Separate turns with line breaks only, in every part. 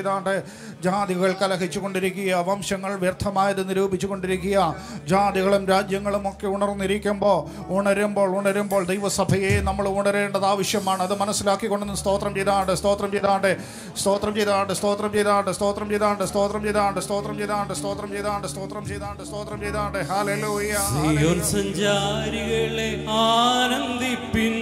ചെയ്താണ്ട് ജാതികൾ കലഹിച്ചു കൊണ്ടിരിക്കുക വംശങ്ങൾ വ്യർത്ഥമായത് നിരൂപിച്ചു കൊണ്ടിരിക്കുക ജാതികളും രാജ്യങ്ങളും ഒക്കെ ഉണർന്നിരിക്കുമ്പോൾ ഉണരുമ്പോൾ ഉണരുമ്പോൾ ദൈവസഭയെ നമ്മൾ ഉണരേണ്ടത് ആവശ്യമാണ് അത് മനസ്സിലാക്കിക്കൊണ്ടെന്ന് സ്തോത്രം ചെയ്താണ്ട് സ്തോത്രം ചെയ്താണ്ട് സ്തോത്രം ചെയ്താണ്ട് സ്തോത്രം ചെയ്താണ്ട് സ്തോത്രം ചെയ്താണ്ട് സ്തോത്രം ചെയ്താണ്ട് സ്തോത്രം ചെയ്താണ്ട് സ്തോത്രം ചെയ്താണ്ട് സ്തോത്രം ചെയ്താണ്ട് സ്തോത്രം ചെയ്താണ്ട് ഹാലലൂയ
സിയോൻ സഞ്ചാരികളെ ആനന്ദിപ്പിൻ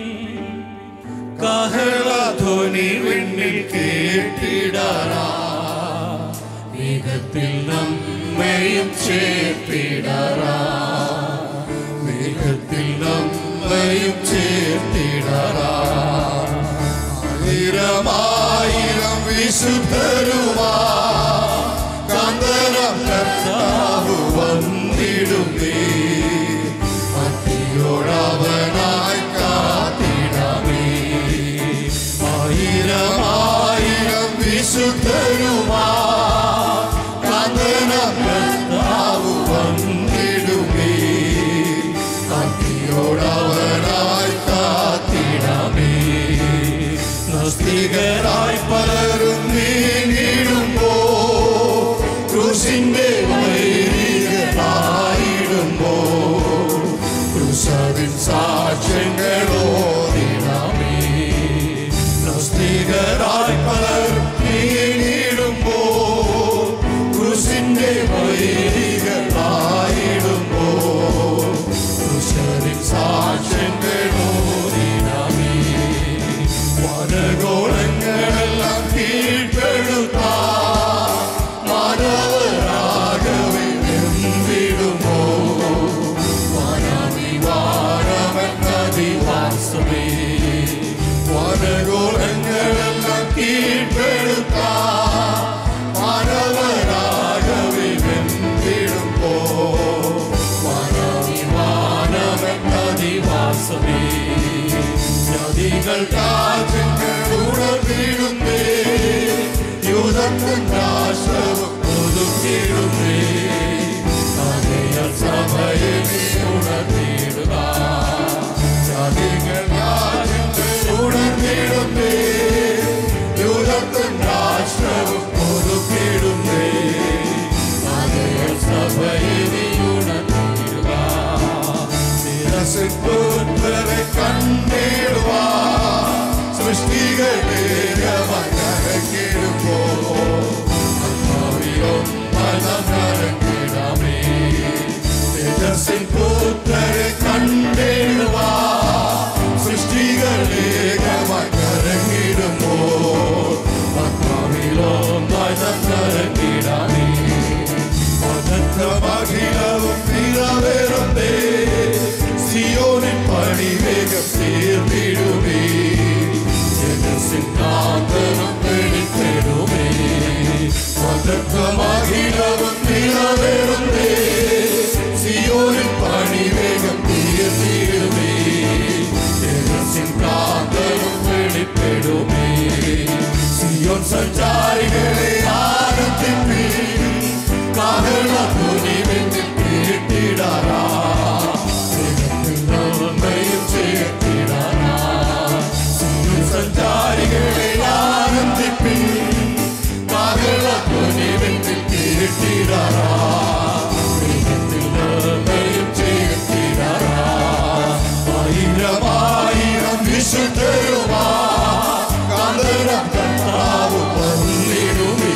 കഹളധ്വനി വിണ്ണിൽ കേട്ടിടറാ മേഘത്തിൽ നമ്മയും ചേർത്തിടറാ മേഘത്തിൽ നമ്മയും ചേർത്തിടറാ ആയിരമായിരം വിശുദ്ധരുമാ കാന്തരം കർത്താവ് വന്നിടുന്നേ ഭക്തിയോടവനായി കാത്തിടമേ ആയിരമായിരം വിശുദ്ധരുമാ കാന്തനം കർത്താവ് വന്നിടുമേ ഭക്തിയോടവനായി കാത്തിടമേ നാസ്തികരായി പലരും നീങ്ങിടുമ്പോ ക്രൂശിന്റെ വൈരികളായിടുമ്പോ ക്രൂശവിൻ സാക്ഷ്യങ്ങളോ ദിനമേ നാസ്തികരായി പലരും നീങ്ങിടുമ്പോ ക്രൂശിന്റെ വൈരികളായിടുമ്പോ ക്രൂശവിൻ സാക്ഷ്യങ്ങളോ ദിനമേ വനഗോളങ്ങളെല്ലാം കീഴ്പ്പെടുത്ത മാനവരാകവെ എന്തിടുമോ വനവിവാരമെന്നതിവാസമേ വനഗോളങ്ങളെല്ലാം കീഴ്പ്പെടുത്ത മാനവരാകവെ എന്തിടുമ്പോ വനവിമാനമെന്നതിവാസമേ നദികൾ രാജ്യങ്ങൾ ഉണർന്നിടുന്നേ യൂതത്തും രാഷ്ട്രവും ഒതുക്കിടുന്നേ അതേയൽ സഭയെ നീ ഉണർന്നിടുക നദികൾ രാജ്യങ്ങൾ ഉണർന്നിടുന്നേ യൂതത്തും രാഷ്ട്രവും ഒതുക്കിടുന്നേ അതേയൽ സഭയെ നീ ഉണർന്നിടുക ശിരസിപ്പുത്രനെ കണ്ടിടുവാ സൃഷ്ടികളെ കരക്കിടുമ്പോ മനമരക്കിടമേ തേജസ്സിൻ പുത്രനെ കണ്ടിടുവാ സൃഷ്ടികളെ കരക്കിടുമ്പോ ആത്മാവിലോ മനമരക്കിടമേ മഹത്വമഖിലവും നിറവേറുന്നേ സിയോനിൻ പണിവേഗം തീർന്നിടുമേ ജഗസിംഹാന്തനം വെളിപ്പെടുമേ മഹത്വമഖിലവും നിറവേറുന്നേ സിയോനിൻ പണിവേഗം തീർന്നിടുമേ ജഗസിംഹാന്തനം വെളിപ്പെടുമേ സിയോൻ സഞ്ചാരികളെ ആനന്ദിപ്പീൻ കാഹളധ്വനി വെന്നിൽ കേട്ടിടാറാ സ്നേഹത്തിൻ ചേർത്തിടാറാ സിയോൻ സഞ്ചാരികളെ ആനന്ദിപ്പിൻ കാഹളധ്വനി വെന്നിൽ കേട്ടിടാറാ സ്നേഹത്തിൻ ചേർത്തിടാറാ ആയിരമായിരം വിശുദ്ധരുമാ കാന്തരം കർത്താവ് വന്നിടുമേ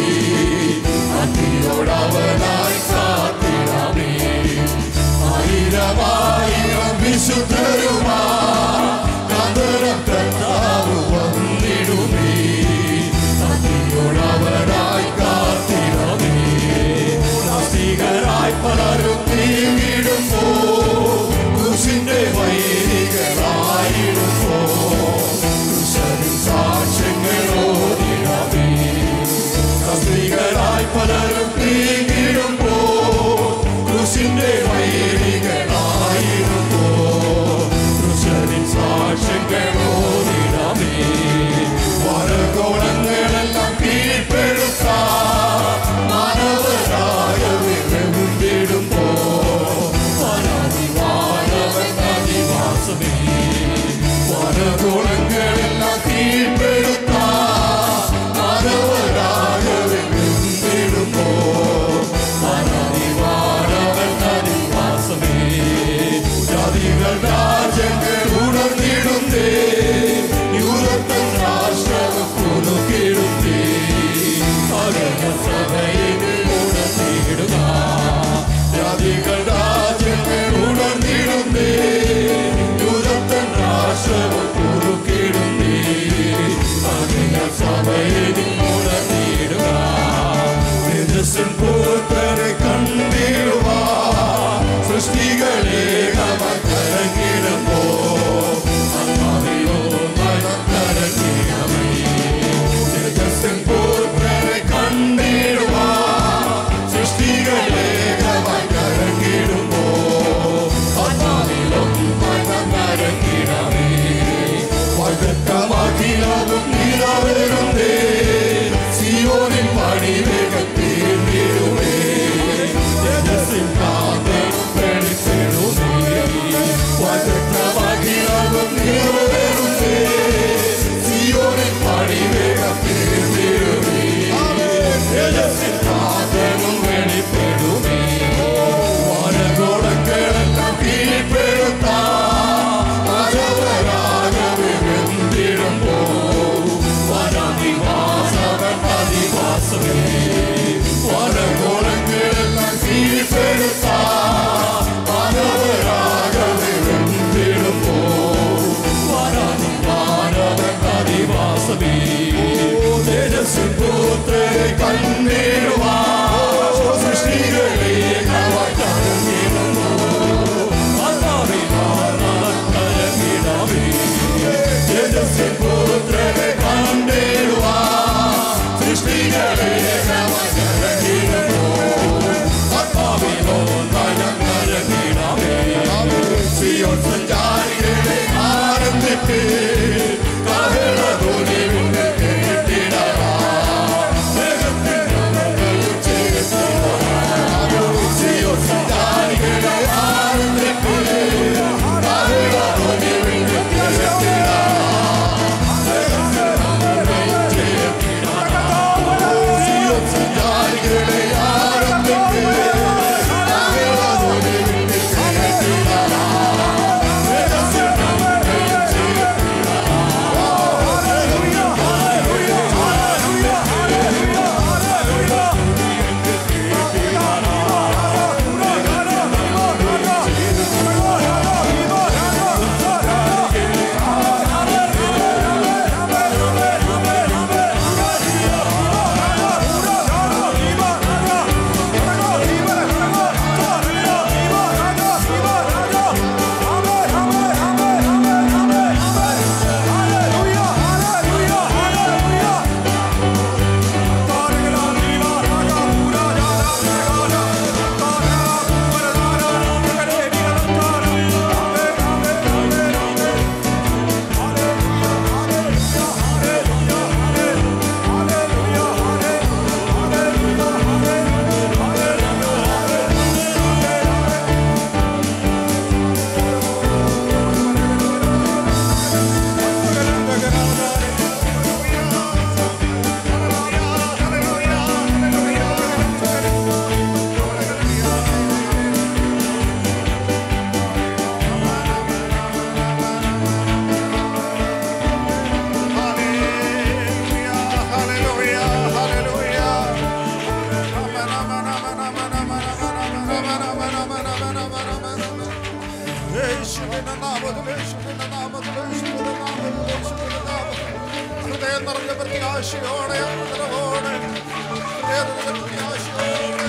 പ്രത്യാശയോടെ ആദരവോടെ ഏതൊരു പ്രത്യാശയോടെ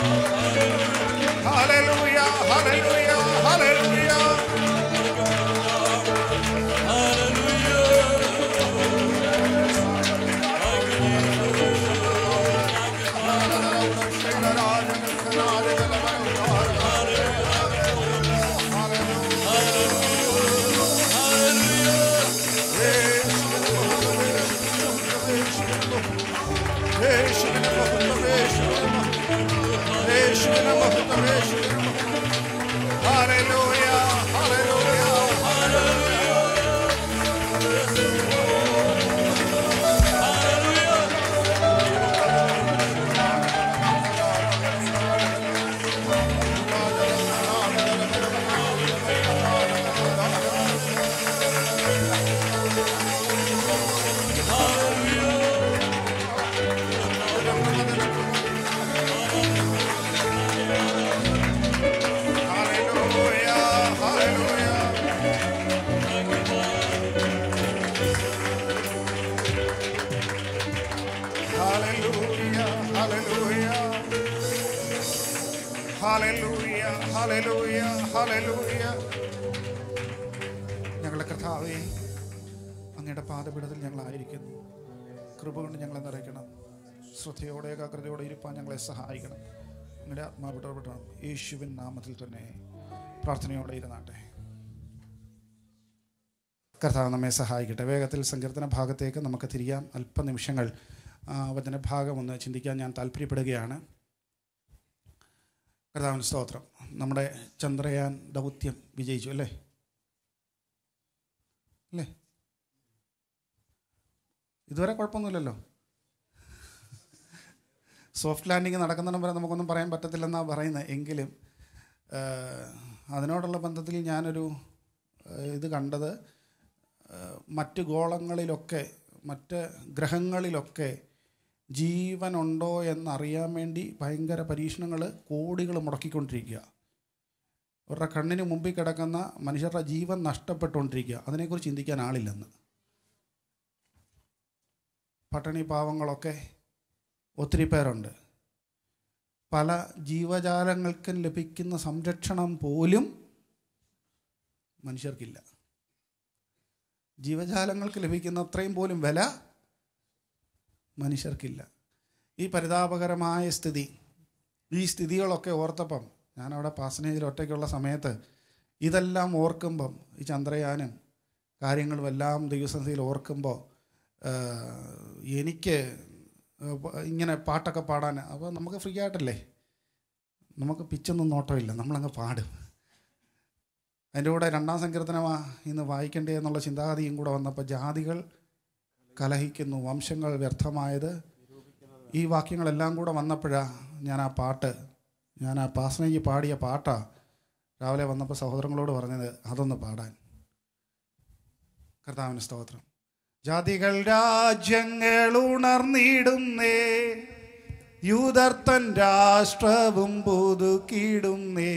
hallelujah hallelujah hallelujah Hallelujah, hallelujah. Hallelujah, hallelujah. Hallelujah, hallelujah. Hallelujah, hallelujah, hallelujah. ഞങ്ങളുടെ കർത്താവേ അങ്ങയുടെ പാദപീഠത്തിൽ ഞങ്ങളായിരിക്കുന്നു കൃപ കൊണ്ട് ഞങ്ങളെ നിറയ്ക്കണം ശ്രദ്ധയോടെ ഏകാഗ്രതയോടെ ഇരുപ്പാൻ ഞങ്ങളെ സഹായിക്കണം അങ്ങയുടെ ആത്മാവിടപെടണം യേശുവിൻ നാമത്തിൽ തന്നെ പ്രാർത്ഥനയോടെ ഇരുന്നാട്ടെ കർത്താവ് നമ്മെ സഹായിക്കട്ടെ വേഗത്തിൽ സങ്കീർത്തന ഭാഗത്തേക്ക് നമുക്ക് തിരിയാം അല്പനിമിഷങ്ങൾ ആ, വചനഭാഗം ഒന്ന് ചിന്തിക്കാൻ ഞാൻ താല്പര്യപ്പെടുകയാണ് കർത്താവിന് സ്തോത്രം നമ്മുടെ ചന്ദ്രയാൻ ദൗത്യം വിജയിച്ചു അല്ലേ അല്ലേ ഇതുവരെ കുഴപ്പമൊന്നുമില്ലല്ലോ സോഫ്റ്റ് ലാൻഡിങ് നടക്കുന്നിടം വരെ നമുക്കൊന്നും പറയാൻ പറ്റത്തില്ലെന്നാണ് പറയുന്നത് എങ്കിലും ആ, അതിനോടുള്ള ബന്ധത്തിൽ ഞാനൊരു ആ, ഇത് കണ്ടത് ആ, മറ്റ് ഗോളങ്ങളിലൊക്കെ മറ്റ് ഗ്രഹങ്ങളിലൊക്കെ ജീവനുണ്ടോ എന്നറിയാൻ വേണ്ടി ഭയങ്കര പരീക്ഷണങ്ങൾ കോടികൾ മുടക്കിക്കൊണ്ടിരിക്കുക അവരുടെ കണ്ണിന് മുമ്പിൽ കിടക്കുന്ന മനുഷ്യരുടെ ജീവൻ നഷ്ടപ്പെട്ടുകൊണ്ടിരിക്കുക അതിനെക്കുറിച്ച് ചിന്തിക്കാൻ ആളില്ലെന്ന് പട്ടിണി പാവങ്ങളൊക്കെ ഒത്തിരി പേരുണ്ട് പല ജീവജാലങ്ങൾക്കും ലഭിക്കുന്ന സംരക്ഷണം പോലും മനുഷ്യർക്കില്ല ജീവജാലങ്ങൾക്ക് ലഭിക്കുന്ന അത്രയും പോലും വില മനുഷ്യർക്കില്ല ഈ പരിതാപകരമായ സ്ഥിതി ഈ സ്ഥിതികളൊക്കെ ഓർത്തപ്പം ഞാനവിടെ പാസനേജിൽ ഒറ്റയ്ക്കുള്ള സമയത്ത് ഇതെല്ലാം ഓർക്കുമ്പം ഈ ചന്ദ്രയാനും കാര്യങ്ങളും എല്ലാം ദൈവസന്ധിയിൽ ഓർക്കുമ്പോൾ എനിക്ക് ഇങ്ങനെ പാട്ടൊക്കെ പാടാൻ അപ്പോൾ നമുക്ക് ഫ്രീ ആയിട്ടല്ലേ നമുക്ക് പിച്ചൊന്നും നോട്ടമില്ല നമ്മളങ്ങ് പാടും അതിൻ്റെ കൂടെ രണ്ടാം സങ്കീർത്തനമാ ഇന്ന് വായിക്കണ്ടേ എന്നുള്ള ചിന്താഗതിയും കൂടെ വന്നപ്പോൾ ജാതികൾ കലഹിക്കുന്നു വംശങ്ങൾ വ്യർത്ഥമായത് ഈ വാക്യങ്ങളെല്ലാം കൂടെ വന്നപ്പോഴാണ് ഞാൻ ആ പാട്ട് ഞാൻ ആ പാസനേജ് പാടിയ പാട്ടാ രാവിലെ വന്നപ്പോൾ സഹോദരങ്ങളോട് പറഞ്ഞത് അതൊന്ന് പാടാൻ കർത്താവിന് സ്തോത്രം ജാതികൾ രാജ്യങ്ങൾ ഉണർന്നിടുന്നേ യൂതർത്തൻ രാഷ്ട്രവും പുതുക്കിടുന്നേ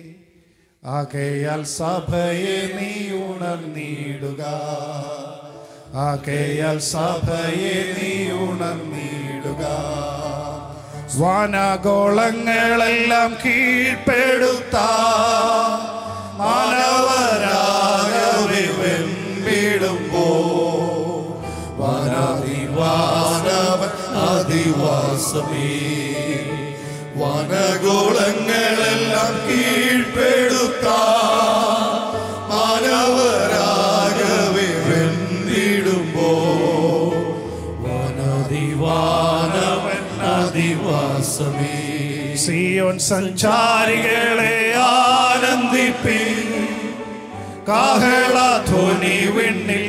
ആകയാൽ സഭയെ നീ ഉണർന്നിടുക ആകയാൽ സഭയെ നീ ഉണർന്നിടുക വാനഗോളങ്ങളെല്ലാം കീഴ്പ്പെടുത്ത മാനവരാകവെ വെമ്പിടുമ്പോ
വനാതിവാസവൻ ആദിവാസമേ വനഗോളങ്ങളെല്ലാം കീഴ്പ്പെടുത്ത മാനവരാകവെ വെന്തിടുമ്പോ വനദിവാനവൻ ആദിവാസമേ
സിയോൻ സഞ്ചാരികളെ ആനന്ദിപ്പിൻ കാഹളധ്വനി വിണ്ണിൽ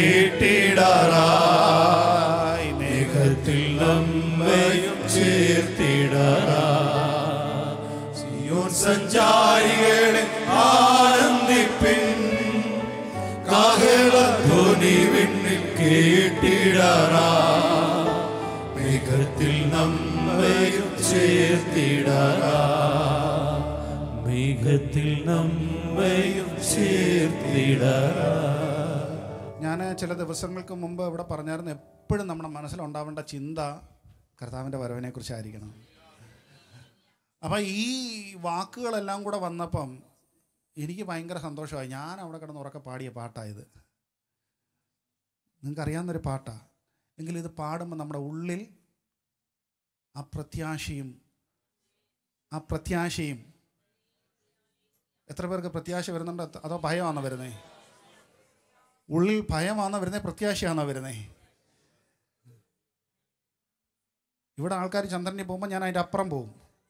കേട്ടിടാറായി മേഘത്തിൽ
നമ്മയും ചേർത്തിടറാ സിയോൻ സഞ്ചാരികളെ ആനന്ദിപ്പിൻ കാഹളധ്വനി വിണ്ണിൽ കേട്ടിടറാ മേഘത്തിൽ നമ്മയും ചേർത്തിടറാ മേഘത്തിൽ നമ്മയും ചേർത്തിടറാ
ഞാൻ ചില ദിവസങ്ങൾക്ക് മുമ്പ് ഇവിടെ പറഞ്ഞായിരുന്നു എപ്പോഴും നമ്മുടെ മനസ്സിലുണ്ടാവേണ്ട ചിന്ത കർത്താവിൻ്റെ വരവിനെക്കുറിച്ചായിരിക്കണം അപ്പം ഈ വാക്കുകളെല്ലാം കൂടെ വന്നപ്പം എനിക്ക് ഭയങ്കര സന്തോഷമായി ഞാൻ അവിടെ കിടന്ന് ഉറക്കെ പാടിയ പാട്ടായത് നിങ്ങൾക്കറിയാവുന്നൊരു പാട്ടാണ് എങ്കിലും ഇത് പാടുമ്പോൾ നമ്മുടെ ഉള്ളിൽ ആ പ്രത്യാശയും ആ പ്രത്യാശയും എത്ര പേർക്ക് പ്രത്യാശ വരുന്നുണ്ട് അതോ ഭയമാണോ വരുന്നേ ഉള്ളിൽ ഭയമാണോ വരുന്നേ പ്രത്യാശയാണോ വരുന്നേ ഇവിടെ ആൾക്കാർ ചന്ദ്രനിൽ പോകുമ്പോൾ ഞാൻ അതിൻ്റെ അപ്പുറം പോവും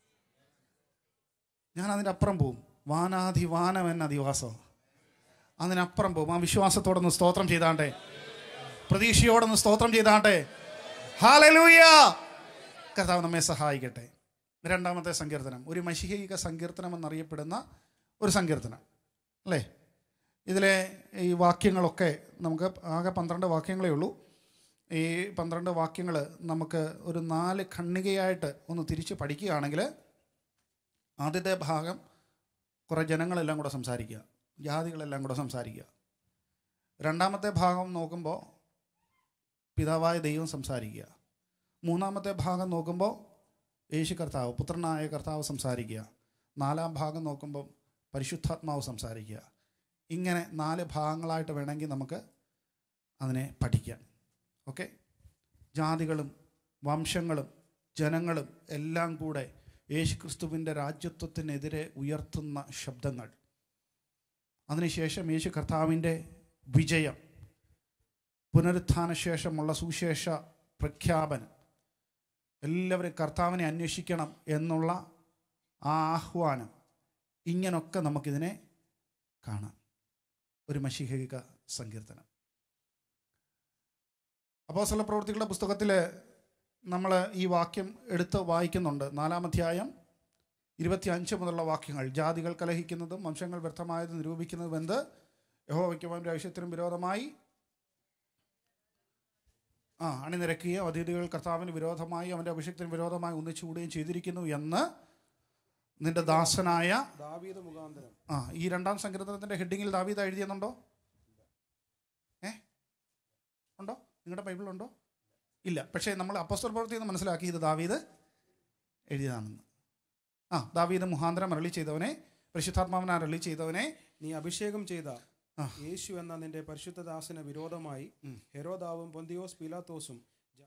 ഞാൻ അതിൻ്റെ അപ്പുറം പോവും വാനാധി വാനം എന്ന അധിവാസം അതിനപ്പുറം പോവും ആ വിശ്വാസത്തോടൊന്ന് സ്തോത്രം ചെയ്താണ്ടേ പ്രതീക്ഷയോടൊന്ന് സ്തോത്രം ചെയ്താണ്ടേ ഹാലലൂയ കർത്താവ് നമ്മെ സഹായിക്കട്ടെ രണ്ടാമത്തെ സങ്കീർത്തനം ഒരു മഷിഹൈക സങ്കീർത്തനം എന്നറിയപ്പെടുന്ന ഒരു സങ്കീർത്തനം അല്ലേ ഇതിലെ ഈ വാക്യങ്ങളൊക്കെ നമുക്ക് ആകെ പന്ത്രണ്ട് വാക്യങ്ങളേ ഉള്ളൂ ഈ പന്ത്രണ്ട് വാക്യങ്ങൾ നമുക്ക് ഒരു നാല് ഖണ്ണികയായിട്ട് ഒന്ന് തിരിച്ച് പഠിക്കുകയാണെങ്കിൽ ആദ്യത്തെ ഭാഗം കുറേ ജനങ്ങളെല്ലാം കൂടെ സംസാരിക്കുക ജാതികളെല്ലാം കൂടെ സംസാരിക്കുക രണ്ടാമത്തെ ഭാഗം നോക്കുമ്പോൾ പിതാവായ ദൈവം സംസാരിക്കുക മൂന്നാമത്തെ ഭാഗം നോക്കുമ്പോൾ യേശു കർത്താവ് പുത്രനായ കർത്താവ് സംസാരിക്കുക നാലാം ഭാഗം നോക്കുമ്പോൾ പരിശുദ്ധാത്മാവ് സംസാരിക്കുക ഇങ്ങനെ നാല് ഭാഗങ്ങളായിട്ട് വേണമെങ്കിൽ നമുക്ക് അതിനെ പഠിക്കാം ഓക്കെ ജാതികളും വംശങ്ങളും ജനങ്ങളും എല്ലാം കൂടെ യേശുക്രിസ്തുവിൻ്റെ രാജ്യത്വത്തിനെതിരെ ഉയർത്തുന്ന ശബ്ദങ്ങൾ അതിനുശേഷം യേശു കർത്താവിൻ്റെ വിജയം പുനരുത്ഥാന ശേഷമുള്ള സുവിശേഷ പ്രഖ്യാപനം എല്ലാവരും കർത്താവിനെ അന്വേഷിക്കണം എന്നുള്ള ആ ആഹ്വാനം ഇങ്ങനൊക്കെ നമുക്കിതിനെ കാണാം ഒരു മഷിഹിക സങ്കീർത്തനം അപ്പോസ്തല പ്രവൃത്തികളുടെ പുസ്തകത്തിൽ നമ്മൾ ഈ വാക്യം എടുത്ത് വായിക്കുന്നുണ്ട് നാലാം അധ്യായം ഇരുപത്തി മുതലുള്ള വാക്യങ്ങൾ ജാതികൾ കലഹിക്കുന്നതും വംശങ്ങൾ വ്യർത്ഥമായത് നിരൂപിക്കുന്നതും എന്ത് യഹോവയ്ക്കും അവൻ്റെ ആവശ്യത്തിനും വിരോധമായി ആ അണിനിരക്കുകയും അതിഥികൾ കർത്താവിന് വിരോധമായി അവൻ്റെ അഭിഷേകത്തിന് വിരോധമായി ഒന്നിച്ചുകൂടുകയും ചെയ്തിരിക്കുന്നു എന്ന് നിന്റെ ദാസനായ
ദാവീദ് മുഖാന്തരം
ആ ഈ രണ്ടാം സങ്കീർത്തനത്തിൻ്റെ ഹെഡിങ്ങിൽ ദാവീദ് എഴുതിയെന്നുണ്ടോ ഏ ഉണ്ടോ നിങ്ങളുടെ ബൈബിളുണ്ടോ ഇല്ല പക്ഷേ നമ്മൾ അപ്പസ്തല പ്രവൃത്തി എന്ന് മനസ്സിലാക്കി ഇത് ദാവീദ് എഴുതിയതാണെന്ന് ആ ദാവീദ് മുഖാന്തരം അരളി ചെയ്തവനെ പരിശുദ്ധാത്മാവിനെ അരളി ചെയ്തവനെ
നീ അഭിഷേകം ചെയ്ത
ആ.
യേശു എന്ന നിന്റെ പരിശുദ്ധദാസന് വിരോധമായി ഹെരോദാവും പൊന്തിയോസ് പിലാത്തോസും ജാ-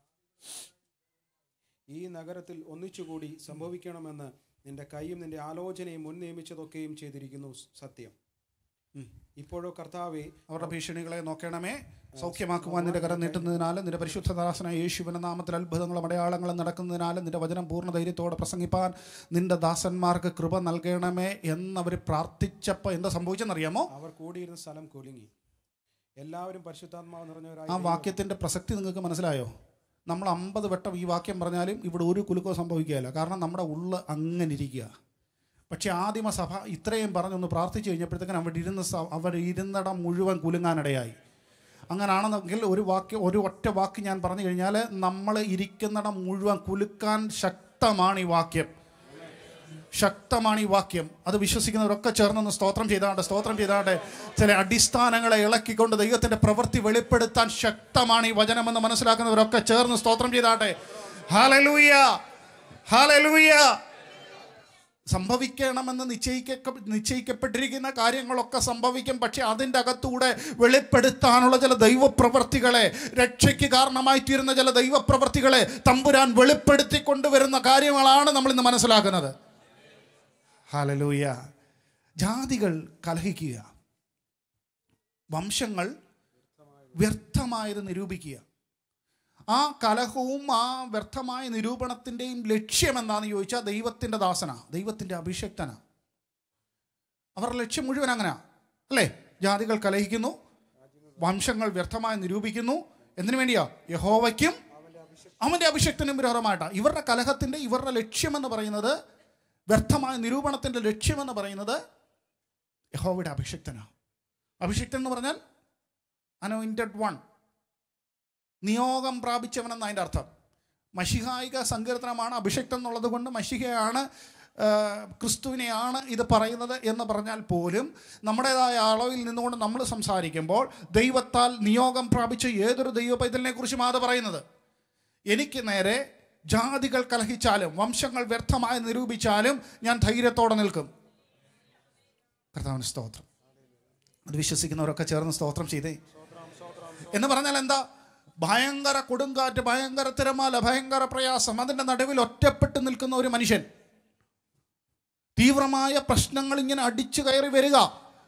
ഈ നഗരത്തിൽ ഒന്നിച്ചുകൂടി സംഭവിക്കണമെന്ന് നിന്റെ കൈയും നിന്റെ ആലോചനയും മുൻ നിയമിച്ചതൊക്കെയും ചെയ്തിരിക്കുന്നു സത്യം
ഉം.
ഇപ്പോഴോ കർത്താവെ
അവരുടെ ഭീഷണികളെ നോക്കണമേ സൗഖ്യമാക്കുവാൻ നിന്റെ കരം നീട്ടുന്നതിനാലും നിന്റെ പരിശുദ്ധദാസനായ യേശുവിന്റെ നാമത്തിൽ അത്ഭുതങ്ങളും അടയാളങ്ങളും നടക്കുന്നതിനാലും നിന്റെ വചനം പൂർണ്ണ ധൈര്യത്തോടെ പ്രസംഗിപ്പാൻ നിന്റെ ദാസന്മാർക്ക് കൃപ നൽകണമേ എന്നവർ പ്രാർത്ഥിച്ചപ്പോൾ എന്താ സംഭവിച്ചെന്നറിയാമോ
അവർ കൂടിയിരുന്ന സ്ഥലം കുലുങ്ങി എല്ലാവരും പരിശുദ്ധാത്മാവ് നിറഞ്ഞവരായി
ആ വാക്യത്തിന്റെ പ്രസക്തി നിങ്ങൾക്ക് മനസ്സിലായോ നമ്മൾ അമ്പത് വട്ടം ഈ വാക്യം പറഞ്ഞാലും ഇവിടെ ഒരു കുലുക്കോ സംഭവിക്കുകയില്ല കാരണം നമ്മുടെ ഉള്ള് അങ്ങനെ ഇരിക്കുക പക്ഷേ ആദിമ സഭ ഇത്രയും പറഞ്ഞൊന്ന് പ്രാർത്ഥിച്ചു കഴിഞ്ഞപ്പോഴത്തേക്കും അവിടെ ഇരുന്ന സ- അവർ ഇരുന്നിടം മുഴുവൻ കുലുങ്ങാനിടയായി അങ്ങനാണെന്നെങ്കിൽ ഒരു വാക്യം ഒരു ഒറ്റ വാക്ക് ഞാൻ പറഞ്ഞു കഴിഞ്ഞാൽ നമ്മൾ ഇരിക്കുന്നിടം മുഴുവൻ കുലുക്കാൻ ശക്തമാണ് ഈ വാക്യം ശക്തമാണ് ഈ വാക്യം അത് വിശ്വസിക്കുന്നവരൊക്കെ ചേർന്നൊന്ന് സ്തോത്രം ചെയ്താണ്ട് സ്തോത്രം ചെയ്താണ്ട് ചില അടിസ്ഥാനങ്ങളെ ഇളക്കിക്കൊണ്ട് ദൈവത്തിന്റെ പ്രവൃത്തി വെളിപ്പെടുത്താൻ ശക്തമാണ് ഈ വചനമെന്ന് മനസ്സിലാക്കുന്നവരൊക്കെ ചേർന്ന് സ്തോത്രം ചെയ്താട്ടെ ഹാലലൂയ ഹാലലൂയ സംഭവിക്കണമെന്ന് നിശ്ചയിക്ക നിശ്ചയിക്കപ്പെട്ടിരിക്കുന്ന കാര്യങ്ങളൊക്കെ സംഭവിക്കും പക്ഷെ അതിൻ്റെ അകത്തൂടെ വെളിപ്പെടുത്താനുള്ള ചില ദൈവപ്രവർത്തികളെ രക്ഷയ്ക്ക് കാരണമായി തീരുന്ന ചില ദൈവപ്രവർത്തികളെ തമ്പുരാൻ വെളിപ്പെടുത്തി കൊണ്ടുവരുന്ന കാര്യങ്ങളാണ് നമ്മൾ ഇന്ന് മനസ്സിലാക്കുന്നത് ഹാലലൂയ ജാതികൾ കലഹിക്കുക വംശങ്ങൾ വ്യർത്ഥമായത് നിരൂപിക്കുക ആ കലഹവും ആ വ്യർത്ഥമായ നിരൂപണത്തിൻ്റെയും ലക്ഷ്യം എന്താണെന്ന് ചോദിച്ചാൽ ദൈവത്തിൻ്റെ ദാസന ദൈവത്തിൻ്റെ അഭിഷക്തന അവരുടെ ലക്ഷ്യം മുഴുവൻ അങ്ങനെ അല്ലേ ജാതികൾ കലഹിക്കുന്നു വംശങ്ങൾ വ്യർത്ഥമായി നിരൂപിക്കുന്നു എന്തിനു വേണ്ടിയാ യഹോവയ്ക്കും അവൻ്റെ അഭിഷക്തനും വിരോധമായിട്ടാണ് ഇവരുടെ കലഹത്തിൻ്റെ ഇവരുടെ ലക്ഷ്യമെന്ന് പറയുന്നത് വ്യർത്ഥമായ നിരൂപണത്തിൻ്റെ ലക്ഷ്യമെന്ന് പറയുന്നത് യഹോവയുടെ അഭിഷക്തനാണ് അഭിഷക്തൻ എന്ന് പറഞ്ഞാൽ അനോയിൻറ്റഡ് വൺ നിയോഗം പ്രാപിച്ചവനെന്ന് അതിൻ്റെ അർത്ഥം മഷിഹായിക സങ്കീർത്തനമാണ് അഭിഷക്തം എന്നുള്ളത് കൊണ്ട് മഷികയാണ് ആ, ക്രിസ്തുവിനെയാണ് ഇത് പറയുന്നത് എന്ന് പറഞ്ഞാൽ പോലും നമ്മുടേതായ അളവിൽ നിന്നുകൊണ്ട് നമ്മൾ സംസാരിക്കുമ്പോൾ ദൈവത്താൽ നിയോഗം പ്രാപിച്ച ഏതൊരു ദൈവ പൈതലിനെ കുറിച്ചും അത് പറയുന്നത് എനിക്ക് നേരെ ജാതികൾ കലഹിച്ചാലും വംശങ്ങൾ വ്യർത്ഥമായി നിരൂപിച്ചാലും ഞാൻ ധൈര്യത്തോടെ നിൽക്കും കർത്താവിന് സ്തോത്രം അത് വിശ്വസിക്കുന്നവരൊക്കെ ചേർന്ന് സ്തോത്രം ചെയ്തേ എന്ന് പറഞ്ഞാൽ എന്താ ഭയങ്കര കൊടുങ്കാറ്റ് ഭയങ്കര തിരമാല ഭയങ്കര പ്രയാസം അതിൻ്റെ നടുവിൽ ഒറ്റപ്പെട്ട് നിൽക്കുന്ന ഒരു മനുഷ്യൻ തീവ്രമായ പ്രശ്നങ്ങൾ ഇങ്ങനെ അടിച്ചു കയറി വരിക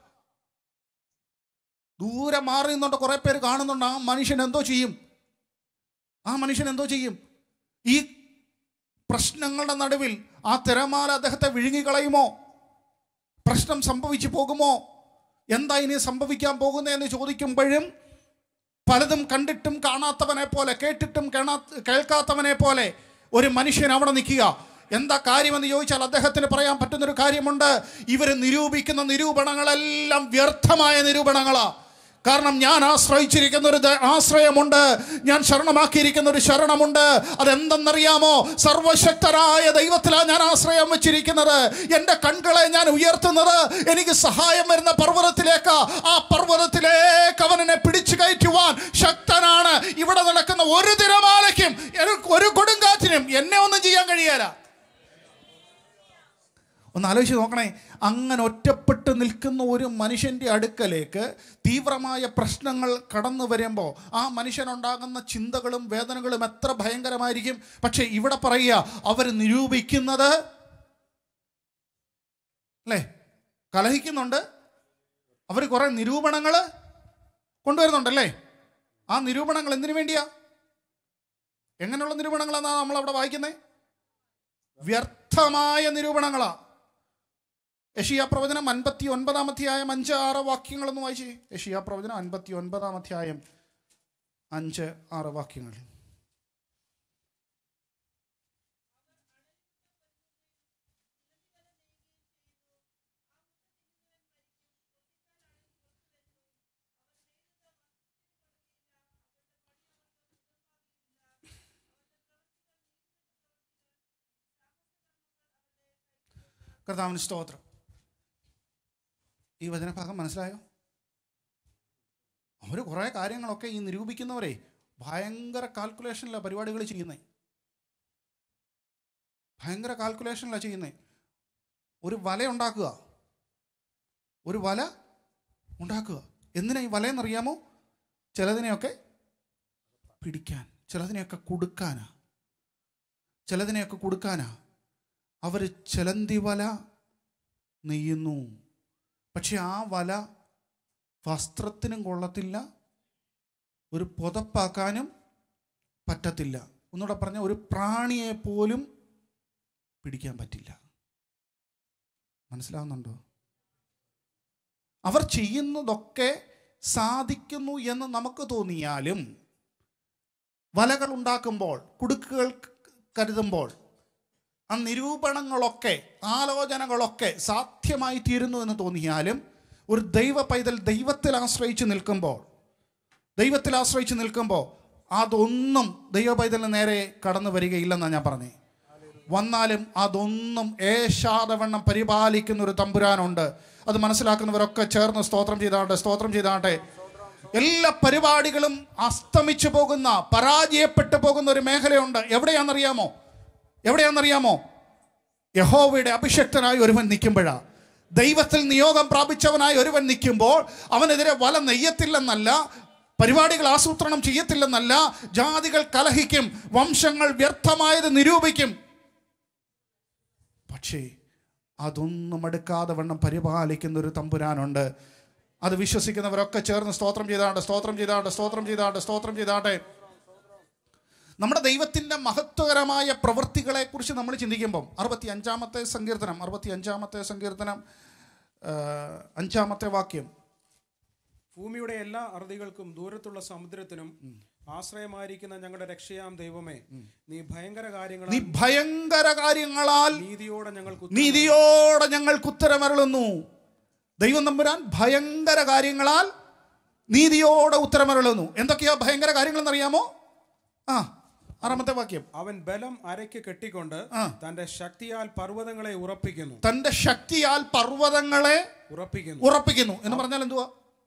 ദൂരെ മാറി നിന്നുണ്ട് കുറെ പേര് കാണുന്നുണ്ട് ആ മനുഷ്യൻ എന്തോ ചെയ്യും ആ മനുഷ്യൻ എന്തോ ചെയ്യും ഈ പ്രശ്നങ്ങളുടെ നടുവിൽ ആ തിരമാല അദ്ദേഹത്തെ വിഴുങ്ങിക്കളയുമോ പ്രശ്നം സംഭവിച്ചു പോകുമോ എന്താ ഇനി സംഭവിക്കാൻ പോകുന്നതെന്ന് ചോദിക്കുമ്പോഴും പലതും കണ്ടിട്ടും കാണാത്തവനെ പോലെ കേട്ടിട്ടും കാണാ കേൾക്കാത്തവനെ പോലെ ഒരു മനുഷ്യൻ അവിടെ നിൽക്കുക എന്താ കാര്യമെന്ന് ചോദിച്ചാൽ അദ്ദേഹത്തിന് പറയാൻ പറ്റുന്നൊരു കാര്യമുണ്ട് ഇവർ നിരൂപിക്കുന്ന നിരൂപണങ്ങളെല്ലാം വ്യർത്ഥമായ നിരൂപണങ്ങളാ കാരണം ഞാൻ ആശ്രയിച്ചിരിക്കുന്ന ഒരു ദ- ആശ്രയമുണ്ട് ഞാൻ ശരണമാക്കിയിരിക്കുന്ന ഒരു ശരണമുണ്ട് അതെന്തെന്നറിയാമോ സർവശക്തരായ ദൈവത്തിലാണ് ഞാൻ ആശ്രയം വെച്ചിരിക്കുന്നത് എൻ്റെ കൺകളെ ഞാൻ ഉയർത്തുന്നത് എനിക്ക് സഹായം വരുന്ന പർവ്വതത്തിലേക്ക് ആ പർവ്വതത്തിലേക്ക് അവൻ എന്നെ പിടിച്ചു കയറ്റുവാൻ ശക്തനാണ് ഇവിടെ നടക്കുന്ന ഒരു തിരമാലയ്ക്കും ഒരു- ഒരു കൊടുങ്കാറ്റിനും എന്നെ ഒന്നും ചെയ്യാൻ കഴിയാല ഒന്ന് ആലോചിച്ച് നോക്കണേ അങ്ങനെ ഒറ്റപ്പെട്ട് നിൽക്കുന്ന ഒരു മനുഷ്യൻ്റെ അടുക്കലേക്ക് തീവ്രമായ പ്രശ്നങ്ങൾ കടന്നു വരുമ്പോൾ ആ മനുഷ്യനുണ്ടാകുന്ന ചിന്തകളും വേദനകളും എത്ര ഭയങ്കരമായിരിക്കും പക്ഷേ ഇവിടെ പറയുക അവർ നിരൂപിക്കുന്നത് അല്ലേ കലഹിക്കുന്നുണ്ട് അവർ കുറേ നിരൂപണങ്ങൾ കൊണ്ടുവരുന്നുണ്ടല്ലേ ആ നിരൂപണങ്ങൾ എന്തിനു വേണ്ടിയാ എങ്ങനെയുള്ള നിരൂപണങ്ങളാണ് നമ്മൾ അവിടെ വായിക്കുന്നത് വ്യർത്ഥമായ നിരൂപണങ്ങളാ യഷിയ പ്രവചനം അൻപത്തി ഒൻപതാം അധ്യായം അഞ്ച് ആറ് വാക്യങ്ങളൊന്ന് വായിച്ചേ യഷിയ പ്രവചനം അൻപത്തി ഒൻപതാം അധ്യായം അഞ്ച് ആറ് വാക്യങ്ങൾ കർത്താവിന് സ്തോത്രം ഈ വചനഭാഗം മനസ്സിലായോ അവർ കുറേ കാര്യങ്ങളൊക്കെ ഈ നിരൂപിക്കുന്നവരെ ഭയങ്കര കാൽക്കുലേഷനിലാണ് പരിപാടികൾ ചെയ്യുന്നത് ഭയങ്കര കാൽക്കുലേഷനിലാണ് ചെയ്യുന്നത് ഒരു വല ഉണ്ടാക്കുക ഒരു വല ഉണ്ടാക്കുക എന്തിനാ ഈ വലയെന്നറിയാമോ ചിലതിനെയൊക്കെ പിടിക്കാൻ ചിലതിനെയൊക്കെ കൊടുക്കാനാ ചിലതിനെയൊക്കെ കൊടുക്കാനാ അവർ ചിലന്തി വല നെയ്യുന്നു പക്ഷെ ആ വല വസ്ത്രത്തിനും കൊള്ളത്തില്ല ഒരു പുതപ്പാക്കാനും പറ്റത്തില്ല ഒന്നുകൂടെ പറഞ്ഞ ഒരു പ്രാണിയെ പോലും പിടിക്കാൻ പറ്റില്ല മനസ്സിലാവുന്നുണ്ടോ അവർ ചെയ്യുന്നതൊക്കെ സാധിക്കുന്നു എന്ന് നമുക്ക് തോന്നിയാലും വലകൾ ഉണ്ടാക്കുമ്പോൾ കുടുക്കുകൾ കരുതുമ്പോൾ ആ നിരൂപണങ്ങളൊക്കെ ആലോചനകളൊക്കെ സാധ്യമായി തീരുന്നു എന്ന് തോന്നിയാലും ഒരു ദൈവ പൈതൽ ദൈവത്തിൽ ആശ്രയിച്ച് നിൽക്കുമ്പോൾ ദൈവത്തിൽ ആശ്രയിച്ച് നിൽക്കുമ്പോൾ അതൊന്നും ദൈവ പൈതലിന് നേരെ കടന്നു വരികയില്ലെന്നാണ് ഞാൻ പറഞ്ഞത് വന്നാലും അതൊന്നും ഏഷാദവണ്ണം പരിപാലിക്കുന്ന ഒരു തമ്പുരാനുണ്ട് അത് മനസ്സിലാക്കുന്നവരൊക്കെ ചേർന്ന് സ്തോത്രം ചെയ്താട്ടെ സ്തോത്രം ചെയ്താട്ടെ എല്ലാ പരിപാടികളും അസ്തമിച്ചു പോകുന്ന പരാജയപ്പെട്ടു പോകുന്ന ഒരു മേഖലയുണ്ട് എവിടെയാണെന്നറിയാമോ എവിടെയാണെന്നറിയാമോ യഹോവയുടെ അഭിഷക്തനായി ഒരുവൻ നിൽക്കുമ്പോഴാ ദൈവത്തിൽ നിയോഗം പ്രാപിച്ചവനായി ഒരുവൻ നിൽക്കുമ്പോൾ അവനെതിരെ വല നെയ്യത്തില്ലെന്നല്ല പരിപാടികൾ ആസൂത്രണം ചെയ്യത്തില്ലെന്നല്ല ജാതികൾ കലഹിക്കും വംശങ്ങൾ വ്യർത്ഥമായത് നിരൂപിക്കും പക്ഷേ അതൊന്നും എടുക്കാതെ വണ്ണം പരിപാലിക്കുന്ന ഒരു തമ്പുരാനുണ്ട് അത് വിശ്വസിക്കുന്നവരൊക്കെ ചേർന്ന് സ്തോത്രം ചെയ്താട്ടെ സ്തോത്രം ചെയ്താട്ടെ സ്തോത്രം ചെയ്താട്ടെ സ്തോത്രം ചെയ്താട്ടെ നമ്മുടെ ദൈവത്തിൻ്റെ മഹത്വകരമായ പ്രവൃത്തികളെ കുറിച്ച് നമ്മൾ ചിന്തിക്കുമ്പം അറുപത്തി അഞ്ചാമത്തെ സങ്കീർത്തനം അറുപത്തി അഞ്ചാമത്തെ സങ്കീർത്തനം ആ, അഞ്ചാമത്തെ വാക്യം
ഭൂമിയുടെ എല്ലാ അറുതികൾക്കും ദൂരത്തുള്ള സമുദ്രത്തിനും ആശ്രയമായിരിക്കുന്ന ഞങ്ങളുടെ രക്ഷയാം ദൈവമേ നീ ഭയങ്കര
നീ
കാര്യങ്ങളാൽ
ഭയങ്കര കാര്യങ്ങളാൽ
നീതിയോടെ ഞങ്ങൾക്ക്
നീതിയോടെ ഞങ്ങൾക്ക് ഉത്തരമരുളുന്നു ദൈവം നമ്പുരാൻ ഭയങ്കര കാര്യങ്ങളാൽ നീതിയോടെ ഉത്തരമരുളുന്നു എന്തൊക്കെയാ ഭയങ്കര കാര്യങ്ങൾ എന്നറിയാമോ ആ ആറാമത്തെ വാക്യം
അവൻ ബലം അരയ്ക്ക് കെട്ടിക്കൊണ്ട്
ആ.
തന്റെ ശക്തിയാൽ പർവ്വതങ്ങളെ ഉറപ്പിക്കുന്നു
തന്റെ ശക്തിയാൽ പർവ്വതങ്ങളെ
ഉറപ്പിക്കുന്നു
ഉറപ്പിക്കുന്നു എന്ന് പറഞ്ഞാൽ എന്തുവാ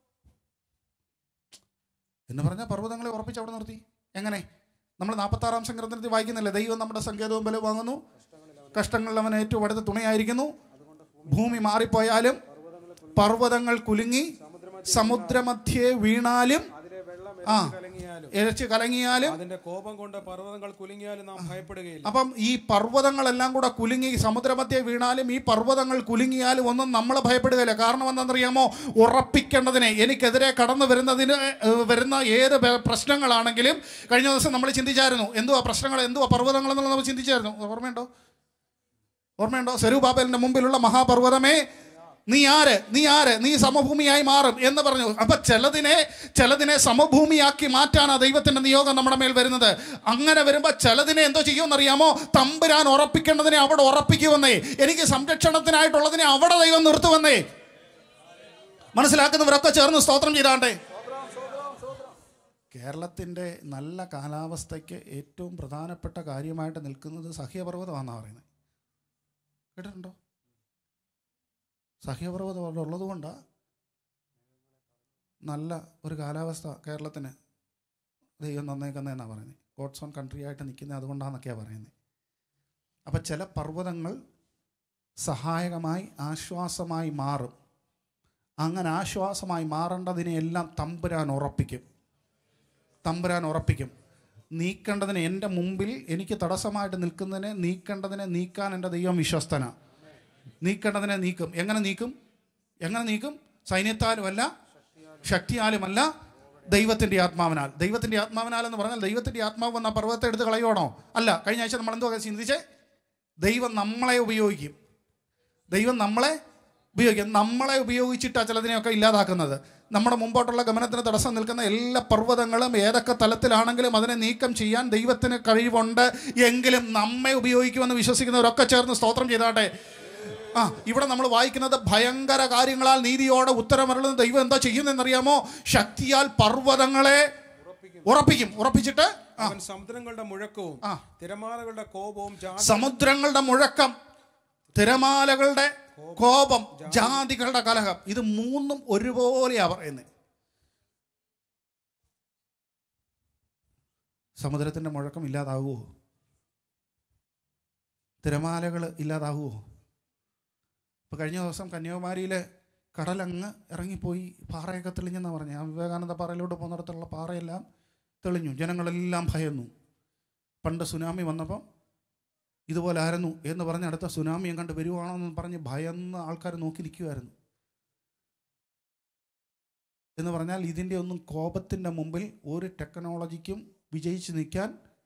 എന്ന് പറഞ്ഞാൽ പർവ്വതങ്ങളെ ഉറപ്പിച്ച് അവിടെ നിർത്തി എങ്ങനെ നമ്മൾ നാൽപ്പത്തി ആറാം സങ്കീർത്തനത്തിൽ വായിക്കുന്നില്ലേ ദൈവം നമ്മുടെ സങ്കേതവും ബലം വാങ്ങുന്നു കഷ്ടങ്ങളിൽ അവൻ ഏറ്റവും അടുത്ത തുണയായിരിക്കുന്നു ഭൂമി മാറിപ്പോയാലും പർവ്വതങ്ങൾ കുലുങ്ങി സമുദ്രമധ്യേ വീണാലും
അതിലെ വെള്ളം
ആ
കലങ്ങിയാലും
ഇരച്ച് കലങ്ങിയാലും
അതിന്റെ കോപം കൊണ്ട് പർവ്വതങ്ങൾ കുലുങ്ങിയാലും നാം ഭയപ്പെടുകയില്ല
അപ്പം ഈ പർവ്വതങ്ങളെല്ലാം കൂടെ കുലുങ്ങി സമുദ്രമധ്യേ വീണാലും ഈ പർവ്വതങ്ങൾ കുലുങ്ങിയാലും ഒന്നും നമ്മൾ ഭയപ്പെടുകയില്ല കാരണം എന്താണെന്നറിയാമോ ഉറപ്പിക്കേണ്ടതിനെ എനിക്കെതിരെ കടന്നു വരുന്നതിന് ഏഹ്, വരുന്ന ഏത് ബ- പ്രശ്നങ്ങളാണെങ്കിലും കഴിഞ്ഞ ദിവസം നമ്മൾ ചിന്തിച്ചായിരുന്നു എന്തുവാ പ്രശ്നങ്ങൾ എന്തുവാ പർവ്വതങ്ങൾ എന്നുള്ളത് നമ്മൾ ചിന്തിച്ചായിരുന്നു ഓർമ്മയുണ്ടോ ഓർമ്മയുണ്ടോ സെരുബാബലിന്റെ മുമ്പിലുള്ള മഹാപർവ്വതമേ നീ ആര് നീ ആര് നീ സമഭൂമിയായി മാറും എന്ന് പറഞ്ഞു അപ്പൊ ചിലതിനെ ചിലതിനെ സമഭൂമിയാക്കി മാറ്റാനാണ് ദൈവത്തിന്റെ നിയോഗം നമ്മുടെ മേൽ വരുന്നത് അങ്ങനെ വരുമ്പോ ചിലതിനെ എന്തോ ചെയ്യുമെന്നറിയാമോ തമ്പുരാൻ ഉറപ്പിക്കേണ്ടതിനെ അവിടെ ഉറപ്പിക്കുമെന്നേ എനിക്ക് സംരക്ഷണത്തിനായിട്ടുള്ളതിനെ അവിടെ ദൈവം നിർത്തുവന്നേ മനസ്സിലാക്കുന്നവരൊക്കെ ചേർന്ന് സ്തോത്രം ചെയ്താണ്ടേ കേരളത്തിൻ്റെ നല്ല കാലാവസ്ഥയ്ക്ക് ഏറ്റവും പ്രധാനപ്പെട്ട കാര്യമായിട്ട് നിൽക്കുന്നത് സഹ്യപർവ്വതമാണെന്നാണ് പറയുന്നത് കേട്ടിട്ടുണ്ടോ സഹ്യപർവ്വതം അവിടെ ഉള്ളത് കൊണ്ടാണ് നല്ല ഒരു കാലാവസ്ഥ കേരളത്തിന് ദൈവം തന്നേക്കുന്നതെന്നാണ് പറയുന്നത് ഗോഡ്സ് ഓൺ കൺട്രി ആയിട്ട് നിൽക്കുന്നത് അതുകൊണ്ടാണെന്നൊക്കെയാണ് പറയുന്നത് അപ്പം ചില പർവ്വതങ്ങൾ സഹായകമായി ആശ്വാസമായി മാറും അങ്ങനെ ആശ്വാസമായി മാറേണ്ടതിനെയെല്ലാം തമ്പുരാൻ ഉറപ്പിക്കും തമ്പുരാൻ ഉറപ്പിക്കും നീക്കേണ്ടതിന് എൻ്റെ മുമ്പിൽ എനിക്ക് തടസ്സമായിട്ട് നിൽക്കുന്നതിനെ നീക്കേണ്ടതിനെ നീക്കാൻ എൻ്റെ ദൈവം വിശ്വസ്തന നീക്കേണ്ടതിനെ നീക്കും എങ്ങനെ നീക്കും എങ്ങനെ നീക്കും സൈന്യത്താലുമല്ല ശക്തിയാലുമല്ല ദൈവത്തിൻ്റെ ആത്മാവിനാൽ ദൈവത്തിൻ്റെ ആത്മാവിനാൽ എന്ന് പറഞ്ഞാൽ ദൈവത്തിൻ്റെ ആത്മാവ് വന്ന പർവ്വതത്തെ എടുത്ത് കളയുവാണോ അല്ല കഴിഞ്ഞ ആഴ്ച നമ്മൾ എന്തോ ചിന്തിച്ചേ ദൈവം നമ്മളെ ഉപയോഗിക്കും ദൈവം നമ്മളെ ഉപയോഗിക്കും നമ്മളെ ഉപയോഗിച്ചിട്ടാണ് ചിലതിനെയൊക്കെ ഇല്ലാതാക്കുന്നത് നമ്മുടെ മുമ്പോട്ടുള്ള ഗമനത്തിന് തടസ്സം നിൽക്കുന്ന എല്ലാ പർവ്വതങ്ങളും ഏതൊക്കെ തലത്തിലാണെങ്കിലും അതിനെ നീക്കം ചെയ്യാൻ ദൈവത്തിന് കഴിവുണ്ട് എങ്കിലും നമ്മെ ഉപയോഗിക്കുമെന്ന് വിശ്വസിക്കുന്നവരൊക്കെ ചേർന്ന് സ്തോത്രം ചെയ്താട്ടെ ആ ഇവിടെ നമ്മൾ വായിക്കുന്നത് ഭയങ്കര കാര്യങ്ങളാൽ നീതിയോടെ ഉത്തരമരുളുന്ന ദൈവം എന്താ ചെയ്യുന്നതെന്നറിയാമോ ശക്തിയാൽ പർവ്വതങ്ങളെ ഉറപ്പിക്കും ഉറപ്പിച്ചിട്ട് ആ
അവൻ സമുദ്രങ്ങളുടെ മുഴക്കവും
ആ.
തിരമാലകളുടെ കോപവും ജാതി
സമുദ്രങ്ങളുടെ മുഴക്കം തിരമാലകളുടെ കോപം ജാതികളുടെ കലഹം ഇത് മൂന്നും ഒരുപോലെയാ പറയുന്നത് സമുദ്രത്തിൻ്റെ മുഴക്കം ഇല്ലാതാകുമോ തിരമാലകൾ ഇല്ലാതാകുമോ ഇപ്പോൾ കഴിഞ്ഞ ദിവസം കന്യാകുമാരിയിലെ കടലങ്ങ് ഇറങ്ങിപ്പോയി പാറയൊക്കെ തെളിഞ്ഞെന്നാണ് പറഞ്ഞത് ആ വിവേകാനന്ദ പാറയിലോട്ട് പോകുന്നിടത്തുള്ള പാറയെല്ലാം തെളിഞ്ഞു ജനങ്ങളെല്ലാം ഭയന്നു പണ്ട് സുനാമി വന്നപ്പം ഇതുപോലെ ആയിരുന്നു എന്ന് പറഞ്ഞ് അടുത്ത സുനാമി എങ്ങാണ്ട് വരുവാണോ എന്ന് പറഞ്ഞ് ഭയന്ന് ആൾക്കാർ നോക്കി നിൽക്കുമായിരുന്നു എന്ന് പറഞ്ഞാൽ ഇതിൻ്റെ ഒന്നും കോപത്തിൻ്റെ മുമ്പിൽ ഒരു ടെക്നോളജിക്കും വിജയിച്ച് നിൽക്കാൻ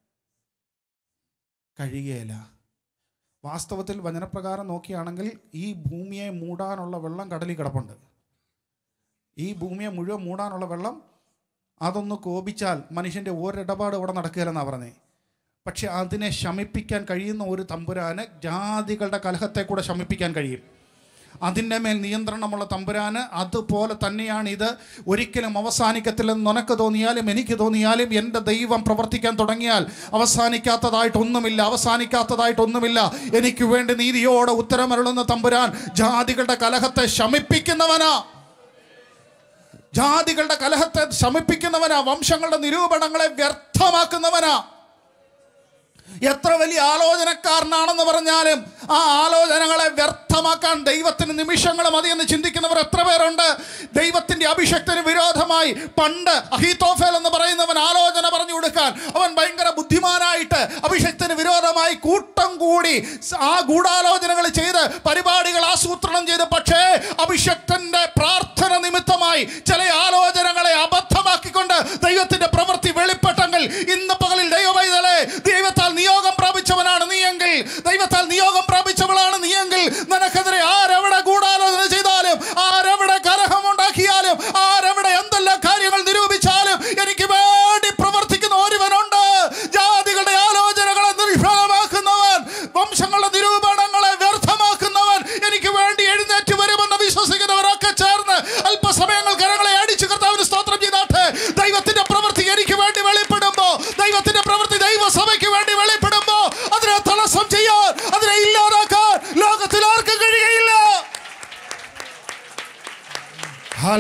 കഴിയുകയില്ല വാസ്തവത്തിൽ വചനപ്രകാരം നോക്കുകയാണെങ്കിൽ ഈ ഭൂമിയെ മൂടാനുള്ള വെള്ളം കടലിൽ കിടപ്പുണ്ട് ഈ ഭൂമിയെ മുഴുവൻ മൂടാനുള്ള വെള്ളം അതൊന്ന് കോപിച്ചാൽ മനുഷ്യൻ്റെ ഒരിടപാട് ഇവിടെ നടക്കുകയില്ലെന്നാണ് പറഞ്ഞത് പക്ഷെ അതിനെ ശമിപ്പിക്കാൻ കഴിയുന്ന ഒരു തമ്പുരാന് ജാതികളുടെ കലഹത്തെ കൂടെ ശമിപ്പിക്കാൻ കഴിയും അതിൻ്റെ മേൽ നിയന്ത്രണമുള്ള തമ്പുരാന് അതുപോലെ തന്നെയാണ് ഇത് ഒരിക്കലും അവസാനിക്കത്തില്ലെന്ന് നിനക്ക് തോന്നിയാലും എനിക്ക് തോന്നിയാലും എൻ്റെ ദൈവം പ്രവർത്തിക്കാൻ തുടങ്ങിയാൽ അവസാനിക്കാത്തതായിട്ടൊന്നുമില്ല അവസാനിക്കാത്തതായിട്ടൊന്നുമില്ല എനിക്ക് വേണ്ടി നീതിയോടെ ഉത്തരമരുളുന്ന തമ്പുരാൻ ജാതികളുടെ കലഹത്തെ ശമിപ്പിക്കുന്നവനാ ജാതികളുടെ കലഹത്തെ ശമിപ്പിക്കുന്നവനാ വംശങ്ങളുടെ നിരൂപണങ്ങളെ വ്യർത്ഥമാക്കുന്നവനാ എത്ര വലിയ ആലോചനക്കാരനാണെന്ന് പറഞ്ഞാലും ആ ആലോചനകളെ വ്യർത്ഥമാക്കാൻ ദൈവത്തിന് നിമിഷങ്ങൾ മതിയെന്ന് ചിന്തിക്കുന്നവർ എത്ര പേരുണ്ട് ദൈവത്തിന്റെ അഭിഷക്തിന് വിരോധമായി പണ്ട് അഹീതോഫേൽ എന്ന് പറയുന്നവൻ ആലോചന പറഞ്ഞു കൊടുക്കാൻ അവൻ ഭയങ്കര ബുദ്ധിമാനായിട്ട് അഭിഷക്തിന് വിരോധമായി കൂട്ടം കൂടി സ- ആ ഗൂഢാലോചനകൾ ചെയ്ത് പരിപാടികൾ ആസൂത്രണം ചെയ്ത് പക്ഷേ അഭിഷക്തന്റെ പ്രാർത്ഥന നിമിത്തമായി ചില ആലോചനകളെ അബദ്ധമാക്കിക്കൊണ്ട് ദൈവത്തിന്റെ പ്രവൃത്തി വെളിപ്പെട്ടെങ്കിൽ ഇന്ന് പകലിൽ ദൈവവൈതലെ ദൈവത്താൽ നിയോഗം പ്രാപിച്ചവനാണ് നീയെങ്കിൽ ദൈവത്താൽ നിയോഗം പ്രാപിച്ചവളാണ് നീയെങ്കിൽ നിനക്കെതിരെ ആരെവിടെ ഗൂഢാലോചന ചെയ്താലും ആരെവിടെ കലഹമുണ്ടാക്കിയാലും ആരെവിടെ എന്തെല്ലാം കാര്യങ്ങൾ നിരൂപിച്ചാലും എനിക്ക് വേണ്ടി പ്രവർത്തിക്കുന്ന ഒരുവനുണ്ട് ജാതികളുടെ ആലോചനകളെ നിഷ്ഫലമാക്കുന്നവൻ വംശങ്ങളുടെ നിരൂപണങ്ങളെ വ്യർത്ഥമാക്കുന്നവൻ എനിക്ക് വേണ്ടി എഴുന്നേറ്റ് വരുമെന്ന് വിശ്വസിക്കുന്നവരൊക്കെ ചേർന്ന് അല്പസമയങ്ങൾ കരങ്ങളെ അടിച്ചു കർത്താവിനെ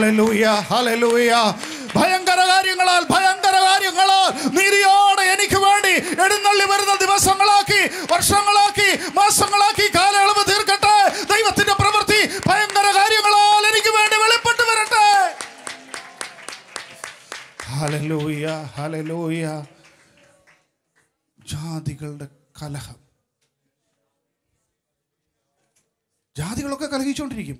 ഹലലൂയ ഹലലൂയ ഭയങ്കര കാര്യങ്ങളാൽ ഭയങ്കര കാര്യങ്ങളാൽ നീതിയോടെ എനിക്ക് വേണ്ടി എഴുന്നള്ളി വരുന്ന ദിവസങ്ങളാക്കി വർഷങ്ങളാക്കി മാസങ്ങളാക്കി കാലയളവ് തീർക്കട്ടെ ദൈവത്തിന്റെ പ്രവൃത്തി ഭയങ്കര കാര്യങ്ങളാൽ എനിക്ക് വേണ്ടി വെളിപ്പെട്ട് വരട്ടെ ഹലലൂയ ഹലലൂയ ജാതികളുടെ കലഹം ജാതികളൊക്കെ കലഹിച്ചുകൊണ്ടിരിക്കും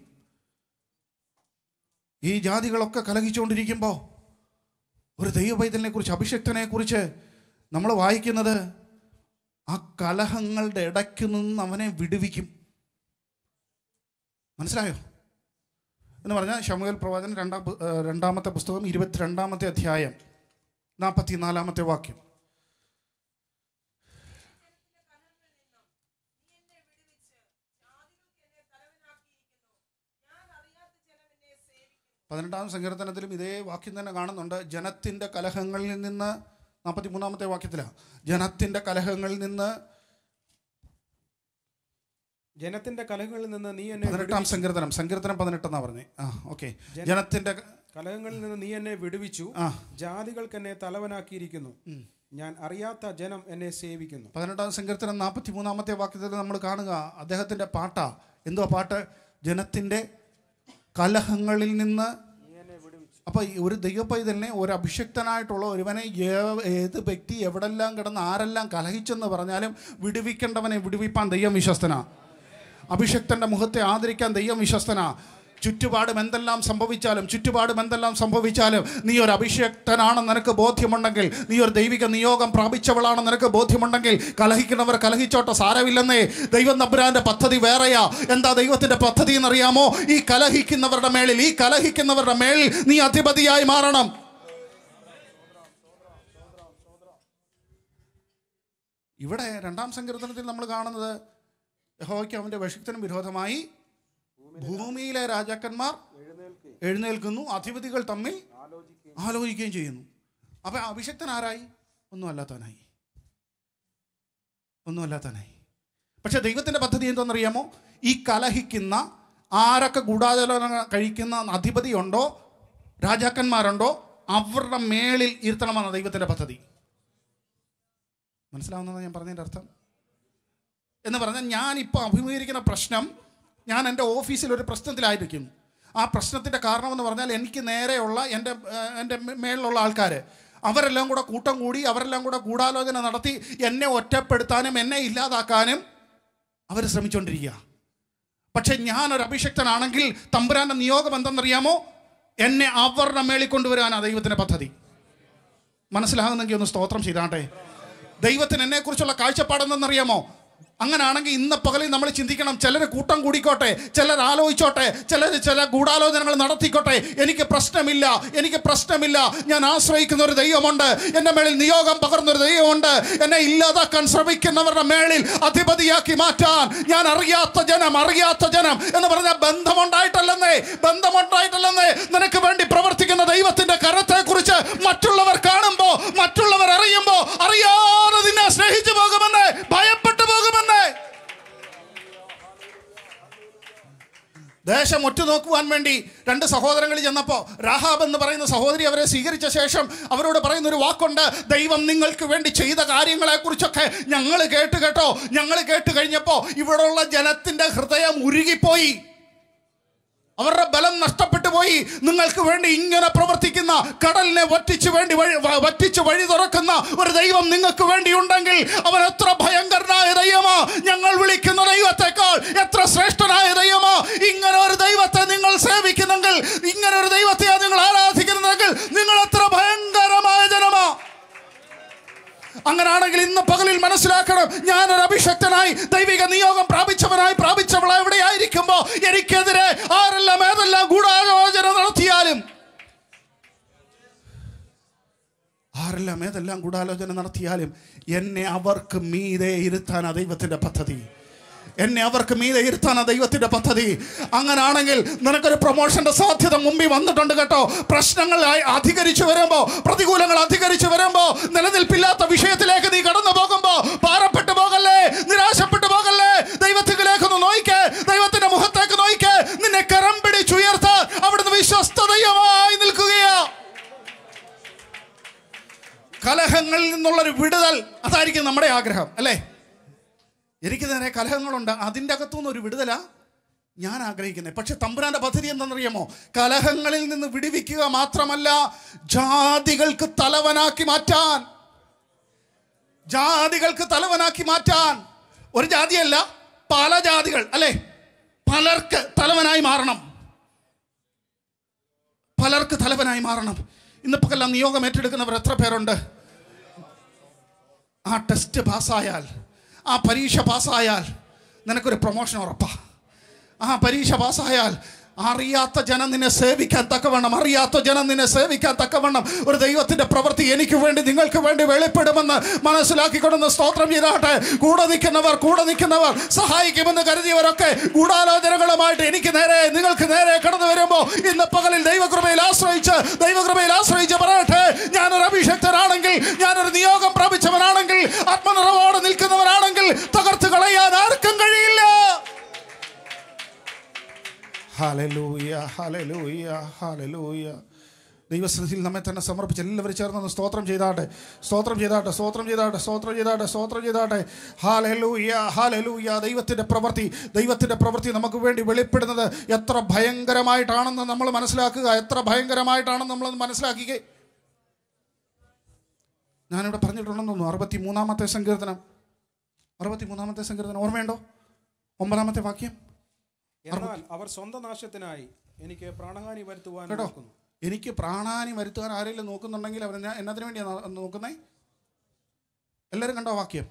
ഈ ജാതികളൊക്കെ കലഹിച്ചുകൊണ്ടിരിക്കുമ്പോൾ ഒരു ദൈവപൈതലിനെ കുറിച്ച് അഭിഷക്തനെ കുറിച്ച് നമ്മൾ വായിക്കുന്നത് ആ കലഹങ്ങളുടെ ഇടയ്ക്ക് നിന്ന് അവനെ വിടുവിക്കും മനസ്സിലായോ എന്ന് പറഞ്ഞാൽ ഷമുവേൽ പ്രവാചകൻ രണ്ടാം പു- ഏഹ് രണ്ടാമത്തെ പുസ്തകം ഇരുപത്തിരണ്ടാമത്തെ അധ്യായം നാൽപ്പത്തി നാലാമത്തെ വാക്യം പതിനെട്ടാം സങ്കീർത്തനത്തിലും ഇതേ വാക്യം തന്നെ കാണുന്നുണ്ട് ജനത്തിൻ്റെ കലഹങ്ങളിൽ നിന്ന് നാൽപ്പത്തി മൂന്നാമത്തെ വാക്യത്തിലാണ് ജനത്തിൻ്റെ കലഹങ്ങളിൽ നിന്ന്
ജനത്തിന്റെ കലഹങ്ങളിൽ നിന്ന് നീ എന്നെ
പതിനെട്ടാം സങ്കീർത്തനം സങ്കീർത്തനം പതിനെട്ടെന്നാ പറഞ്ഞേ ആ ഓക്കെ ജനത്തിൻ്റെ
കലഹങ്ങളിൽ നിന്ന് നീ എന്നെ വിടുവിച്ചു
ആ
ജാതികൾക്ക് എന്നെ തലവനാക്കിയിരിക്കുന്നു ഞാൻ അറിയാത്ത ജനം എന്നെ സേവിക്കുന്നു
പതിനെട്ടാം സങ്കീർത്തനം നാൽപ്പത്തി മൂന്നാമത്തെ വാക്യത്തിൽ നമ്മൾ കാണുക അദ്ദേഹത്തിൻ്റെ പാട്ടാ എന്തുവാ പാട്ട് ജനത്തിൻ്റെ കലഹങ്ങളിൽ നിന്ന് അപ്പോൾ ഈ ഒരു ദൈവപൈതലിനെ ഒരു അഭിഷക്തനായിട്ടുള്ള ഒരുവനെ ഏ- ഏത് വ്യക്തി എവിടെല്ലാം കിടന്ന് ആരെല്ലാം കലഹിച്ചെന്ന് പറഞ്ഞാലും വിടുവിക്കേണ്ടവനെ വിടുവിപ്പാൻ ദൈവം വിശ്വസ്തനാ അഭിഷക്തന്റെ മുഖത്തെ ആദരിക്കാൻ ദൈവം വിശ്വസ്തനാ ചുറ്റുപാടും എന്തെല്ലാം സംഭവിച്ചാലും ചുറ്റുപാടും എന്തെല്ലാം സംഭവിച്ചാലും നീ ഒരു അഭിഷക്തനാണെന്ന് നിനക്ക് ബോധ്യമുണ്ടെങ്കിൽ നീ ഒരു ദൈവിക നിയോഗം പ്രാപിച്ചവളാണെന്ന് നിനക്ക് ബോധ്യമുണ്ടെങ്കിൽ കലഹിക്കുന്നവർ കലഹിച്ചോട്ടെ സാരമില്ലെന്നേ ദൈവം നമ്പുരാന്റെ പദ്ധതി വേറെയാ എന്താ ദൈവത്തിന്റെ പദ്ധതി എന്നറിയാമോ ഈ കലഹിക്കുന്നവരുടെ മേളിൽ ഈ കലഹിക്കുന്നവരുടെ മേളിൽ നീ അധിപതിയായി മാറണം ഇവിടെ രണ്ടാം സങ്കീർത്തനത്തിൽ നമ്മൾ കാണുന്നത് യഹോയ്ക്ക് അവന്റെ വശിക്തനും വിരോധമായി ഭൂമിയിലെ രാജാക്കന്മാർ എഴുന്നേൽക്കുന്നു അധിപതികൾ തമ്മിൽ ആലോചിക്കുകയും ചെയ്യുന്നു അപ്പൊ അഭിഷക്തൻ ആരായി ഒന്നും അല്ലാത്തവനായി ഒന്നും അല്ലാത്തവനായി പക്ഷെ ദൈവത്തിന്റെ പദ്ധതി എന്തെന്നറിയാമോ ഈ കലഹിക്കുന്ന ആരൊക്കെ ഗൂഢാചാരണ കഴിക്കുന്ന അധിപതിയുണ്ടോ രാജാക്കന്മാരുണ്ടോ അവരുടെ മേളിൽ ഇരുത്തണമെന്ന ദൈവത്തിന്റെ പദ്ധതി മനസ്സിലാവുന്നതാണ് ഞാൻ പറഞ്ഞതിൻ്റെ അർത്ഥം എന്ന് പറഞ്ഞാൽ ഞാനിപ്പോൾ അഭിമുഖീകരിക്കുന്ന പ്രശ്നം ഞാൻ എൻ്റെ ഓഫീസിൽ ഒരു പ്രശ്നത്തിലായിരിക്കും ആ പ്രശ്നത്തിൻ്റെ കാരണമെന്ന് പറഞ്ഞാൽ എനിക്ക് നേരെയുള്ള എൻ്റെ ഏഹ്, എൻ്റെ മേ- മേളിലുള്ള ആൾക്കാർ അവരെല്ലാം കൂടെ കൂട്ടം കൂടി അവരെല്ലാം കൂടെ ഗൂഢാലോചന നടത്തി എന്നെ ഒറ്റപ്പെടുത്താനും എന്നെ ഇല്ലാതാക്കാനും അവർ ശ്രമിച്ചുകൊണ്ടിരിക്കുക പക്ഷെ ഞാനൊരു അഭിഷക്തനാണെങ്കിൽ തമ്പുരാൻ്റെ നിയോഗം എന്തെന്നറിയാമോ എന്നെ അവരുടെ മേളിൽ കൊണ്ടുവരാനാണ് ദൈവത്തിൻ്റെ പദ്ധതി മനസ്സിലാകുന്നെങ്കിൽ ഒന്ന് സ്തോത്രം ചെയ്താട്ടെ ദൈവത്തിന് എന്നെക്കുറിച്ചുള്ള കാഴ്ചപ്പാടെന്തെന്നറിയാമോ അങ്ങനാണെങ്കിൽ ഇന്ന് പകലിൽ നമ്മൾ ചിന്തിക്കണം ചിലർ കൂട്ടം കൂടിക്കോട്ടെ ചിലർ ആലോചിച്ചോട്ടെ ചിലർ ചില ഗൂഢാലോചനകൾ നടത്തിക്കോട്ടെ എനിക്ക് പ്രശ്നമില്ല എനിക്ക് പ്രശ്നമില്ല ഞാൻ ആശ്രയിക്കുന്ന ഒരു ദൈവമുണ്ട് എൻ്റെ മേളിൽ നിയോഗം പകർന്ന ഒരു ദൈവമുണ്ട് എന്നെ ഇല്ലാതാക്കാൻ ശ്രമിക്കുന്നവരുടെ മേളിൽ അധിപതിയാക്കി മാറ്റാൻ ഞാൻ അറിയാത്ത ജനം അറിയാത്ത ജനം എന്ന് പറഞ്ഞാൽ ബന്ധമുണ്ടായിട്ടല്ലെന്നേ ബന്ധമുണ്ടായിട്ടല്ലെന്നേ നിനക്ക് വേണ്ടി പ്രവർത്തിക്കുന്ന ദൈവത്തിന്റെ കരത്തെ കുറിച്ച് മറ്റുള്ളവർ കാണുമ്പോ മറ്റുള്ളവർ അറിയുമ്പോ അറിയാതെ നിന്നെ സ്നേഹിച്ചു പോകുമെന്ന് ഭയപ്പെട്ടു പോകുമെന്ന് ദേശം ഒറ്റുനോക്കുവാൻ വേണ്ടി രണ്ട് സഹോദരങ്ങൾ ചെന്നപ്പോൾ രാഹാബ് എന്ന് പറയുന്ന സഹോദരി അവരെ സ്വീകരിച്ച ശേഷം അവരോട് പറയുന്ന ഒരു വാക്കുണ്ട് ദൈവം നിങ്ങൾക്ക് വേണ്ടി ചെയ്ത കാര്യങ്ങളെക്കുറിച്ചൊക്കെ ഞങ്ങൾ കേട്ട് കേട്ടോ ഞങ്ങൾ കേട്ട് കഴിഞ്ഞപ്പോൾ ഇവിടെയുള്ള ജനത്തിൻ്റെ ഹൃദയം ഉരുകിപ്പോയി അവരുടെ ബലം നഷ്ടപ്പെട്ടു പോയി നിങ്ങൾക്ക് വേണ്ടി ഇങ്ങനെ പ്രവർത്തിക്കുന്ന കടലിനെ വറ്റിച്ചു വേണ്ടി വഴി വ- വറ്റിച്ചു വഴി തുറക്കുന്ന ഒരു ദൈവം നിങ്ങൾക്ക് വേണ്ടി ഉണ്ടെങ്കിൽ അവൻ എത്ര ഭയങ്കരനായ ദൈവമോ ഞങ്ങൾ വിളിക്കുന്ന ദൈവത്തെക്കാൾ എത്ര ശ്രേഷ്ഠനായ ദൈവമോ ഇങ്ങനെ ഒരു ദൈവത്തെ നിങ്ങൾ സേവിക്കുന്നെങ്കിൽ ഇങ്ങനെ ഒരു ദൈവത്തെ നിങ്ങൾ ആരാധിക്കുന്നെങ്കിൽ നിങ്ങൾ എത്ര ഭയങ്കരമായ ജനമോ അങ്ങനാണെങ്കിൽ ഇന്ന് പകലിൽ മനസ്സിലാക്കണം ഞാനൊരു അഭിഷക്തനായി ദൈവിക നിയോഗം പ്രാപിച്ചവനായി പ്രാപിച്ചവളെ എവിടെയായിരിക്കുമ്പോ എനിക്കെതിരെ ആരെല്ലാം ഏതെല്ലാം ഗൂഢാലോചന നടത്തിയാലും ആരെല്ലാം ഏതെല്ലാം ഗൂഢാലോചന നടത്തിയാലും എന്നെ അവർക്ക് മീതെ ഇരുത്താനാ ദൈവത്തിന്റെ പദ്ധതി എന്നെ അവർക്ക് മീതെ ഇരുത്താനാ ദൈവത്തിന്റെ പദ്ധതി അങ്ങനാണെങ്കിൽ നിനക്കൊരു പ്രൊമോഷന്റെ സാധ്യത മുമ്പിൽ വന്നിട്ടുണ്ട് കേട്ടോ പ്രശ്നങ്ങൾ ആയി അധികരിച്ചു വരുമ്പോ പ്രതികൂലങ്ങൾ അധികരിച്ചു വരുമ്പോ നിലനിൽപ്പില്ലാത്ത വിഷയത്തിലേക്ക് നീ കടന്നു പോകുമ്പോ ഭാരപ്പെട്ടു പോകല്ലേ നിരാശപ്പെട്ടു പോകല്ലേ ദൈവത്തിലേക്ക് ഒന്ന് നോയിക്കേ ദൈവത്തിന്റെ മുഖത്തേക്ക് നോയിക്കേ നിന്നെ കരം പിടിച്ചുയർത്താൻ അവിടുന്ന് വിശ്വസ്ത ദൈവമാ കലഹങ്ങളിൽ നിന്നുള്ളൊരു വിടുതൽ അതായിരിക്കും നമ്മുടെ ആഗ്രഹം അല്ലേ എനിക്ക് നേരെ കലഹങ്ങളുണ്ട് അതിൻ്റെ അകത്തുനിന്ന് ഒരു വിടുതലാ ഞാൻ ആഗ്രഹിക്കുന്നത് പക്ഷെ തമ്പുരാന്റെ പദ്ധതി എന്താണെന്നറിയാമോ കലഹങ്ങളിൽ നിന്ന് വിടുവിക്കുക മാത്രമല്ല ജാതികൾക്ക് തലവനാക്കി മാറ്റാൻ ജാതികൾക്ക് തലവനാക്കി മാറ്റാൻ ഒരു ജാതിയല്ല പല ജാതികൾ അല്ലേ പലർക്ക് തലവനായി മാറണം പലർക്ക് തലവനായി മാറണം ഇന്നിപ്പോഴെല്ലാം നിയോഗം ഏറ്റെടുക്കുന്നവർ എത്ര പേരുണ്ട് ആ ടെസ്റ്റ് പാസ്സായാൽ ആ പരീക്ഷ പാസ്സായാൽ നിനക്കൊരു പ്രൊമോഷൻ ഉറപ്പാ ആ പരീക്ഷ പാസ്സായാൽ അറിയാത്ത ജനം നിന്നെ സേവിക്കാൻ തക്കവണ്ണം അറിയാത്ത ജനം നിന്നെ സേവിക്കാൻ തക്കവണ്ണം ഒരു ദൈവത്തിന്റെ പ്രവൃത്തി എനിക്ക് വേണ്ടി നിങ്ങൾക്ക് വേണ്ടി വെളിപ്പെടുമെന്ന് മനസ്സിലാക്കിക്കൊണ്ടെന്ന് സ്തോത്രം ചെയ്താട്ടെ കൂടെ നിൽക്കുന്നവർ കൂടെ നിൽക്കുന്നവർ സഹായിക്കുമെന്ന് കരുതിയവരൊക്കെ ഗൂഢാലോചനകളുമായിട്ട് എനിക്ക് നേരെ നിങ്ങൾക്ക് നേരെ കടന്നു വരുമ്പോൾ ഇന്ന് പകലിൽ ദൈവകൃപയിൽ ആശ്രയിച്ച് ദൈവകൃപയിൽ ആശ്രയിച്ച് പറയട്ടെ ഞാനൊരു അഭിഷക്തനാണെങ്കിൽ ഞാനൊരു നിയോഗം പ്രാപിച്ചവനാണെങ്കിൽ ആത്മനിറവോടെ നിൽക്കുന്നവനാണെങ്കിൽ തകർത്ത് കളയാൻ ആർക്കും കഴിയില്ല ഹാലലൂയ ഹാലലൂയ ഹാലലൂയ ദൈവസന്നിധിയിൽ നമ്മെ തന്നെ സമർപ്പിച്ച് എല്ലാവരും ചേർന്ന് സ്തോത്രം ചെയ്താട്ടെ സ്തോത്രം ചെയ്താട്ടെ സ്തോത്രം ചെയ്താട്ടെ സ്തോത്രം ചെയ്താട്ടെ സ്തോത്രം ചെയ്താട്ടെ ഹാലലൂയ ഹാലലൂയ ദൈവത്തിൻ്റെ പ്രവൃത്തി ദൈവത്തിൻ്റെ പ്രവൃത്തി നമുക്ക് വേണ്ടി വെളിപ്പെടുന്നത് എത്ര ഭയങ്കരമായിട്ടാണെന്ന് നമ്മൾ മനസ്സിലാക്കുക എത്ര ഭയങ്കരമായിട്ടാണെന്ന് നമ്മൾ മനസ്സിലാക്കിക്കേ ഞാനിവിടെ പറഞ്ഞിട്ടുണ്ടെന്ന് തോന്നുന്നു അറുപത്തി മൂന്നാമത്തെ സങ്കീർത്തനം അറുപത്തി മൂന്നാമത്തെ സങ്കീർത്തനം ഓർമ്മയുണ്ടോ ഒമ്പതാമത്തെ വാക്യം
എന്നാൽ അവർ സ്വന്തം നാശത്തിനായി എനിക്ക് പ്രാണഹാനി വരുത്തുവാൻ
കേട്ടോ
നോക്കുന്നു
എനിക്ക് പ്രാണാനി വരുത്തുവാൻ ആരെങ്കിലും നോക്കുന്നുണ്ടെങ്കിൽ അവർ ഞാൻ എന്നതിന് വേണ്ടിയാണ് നോക്കുന്നേ എല്ലാവരും കണ്ടോ വാക്യം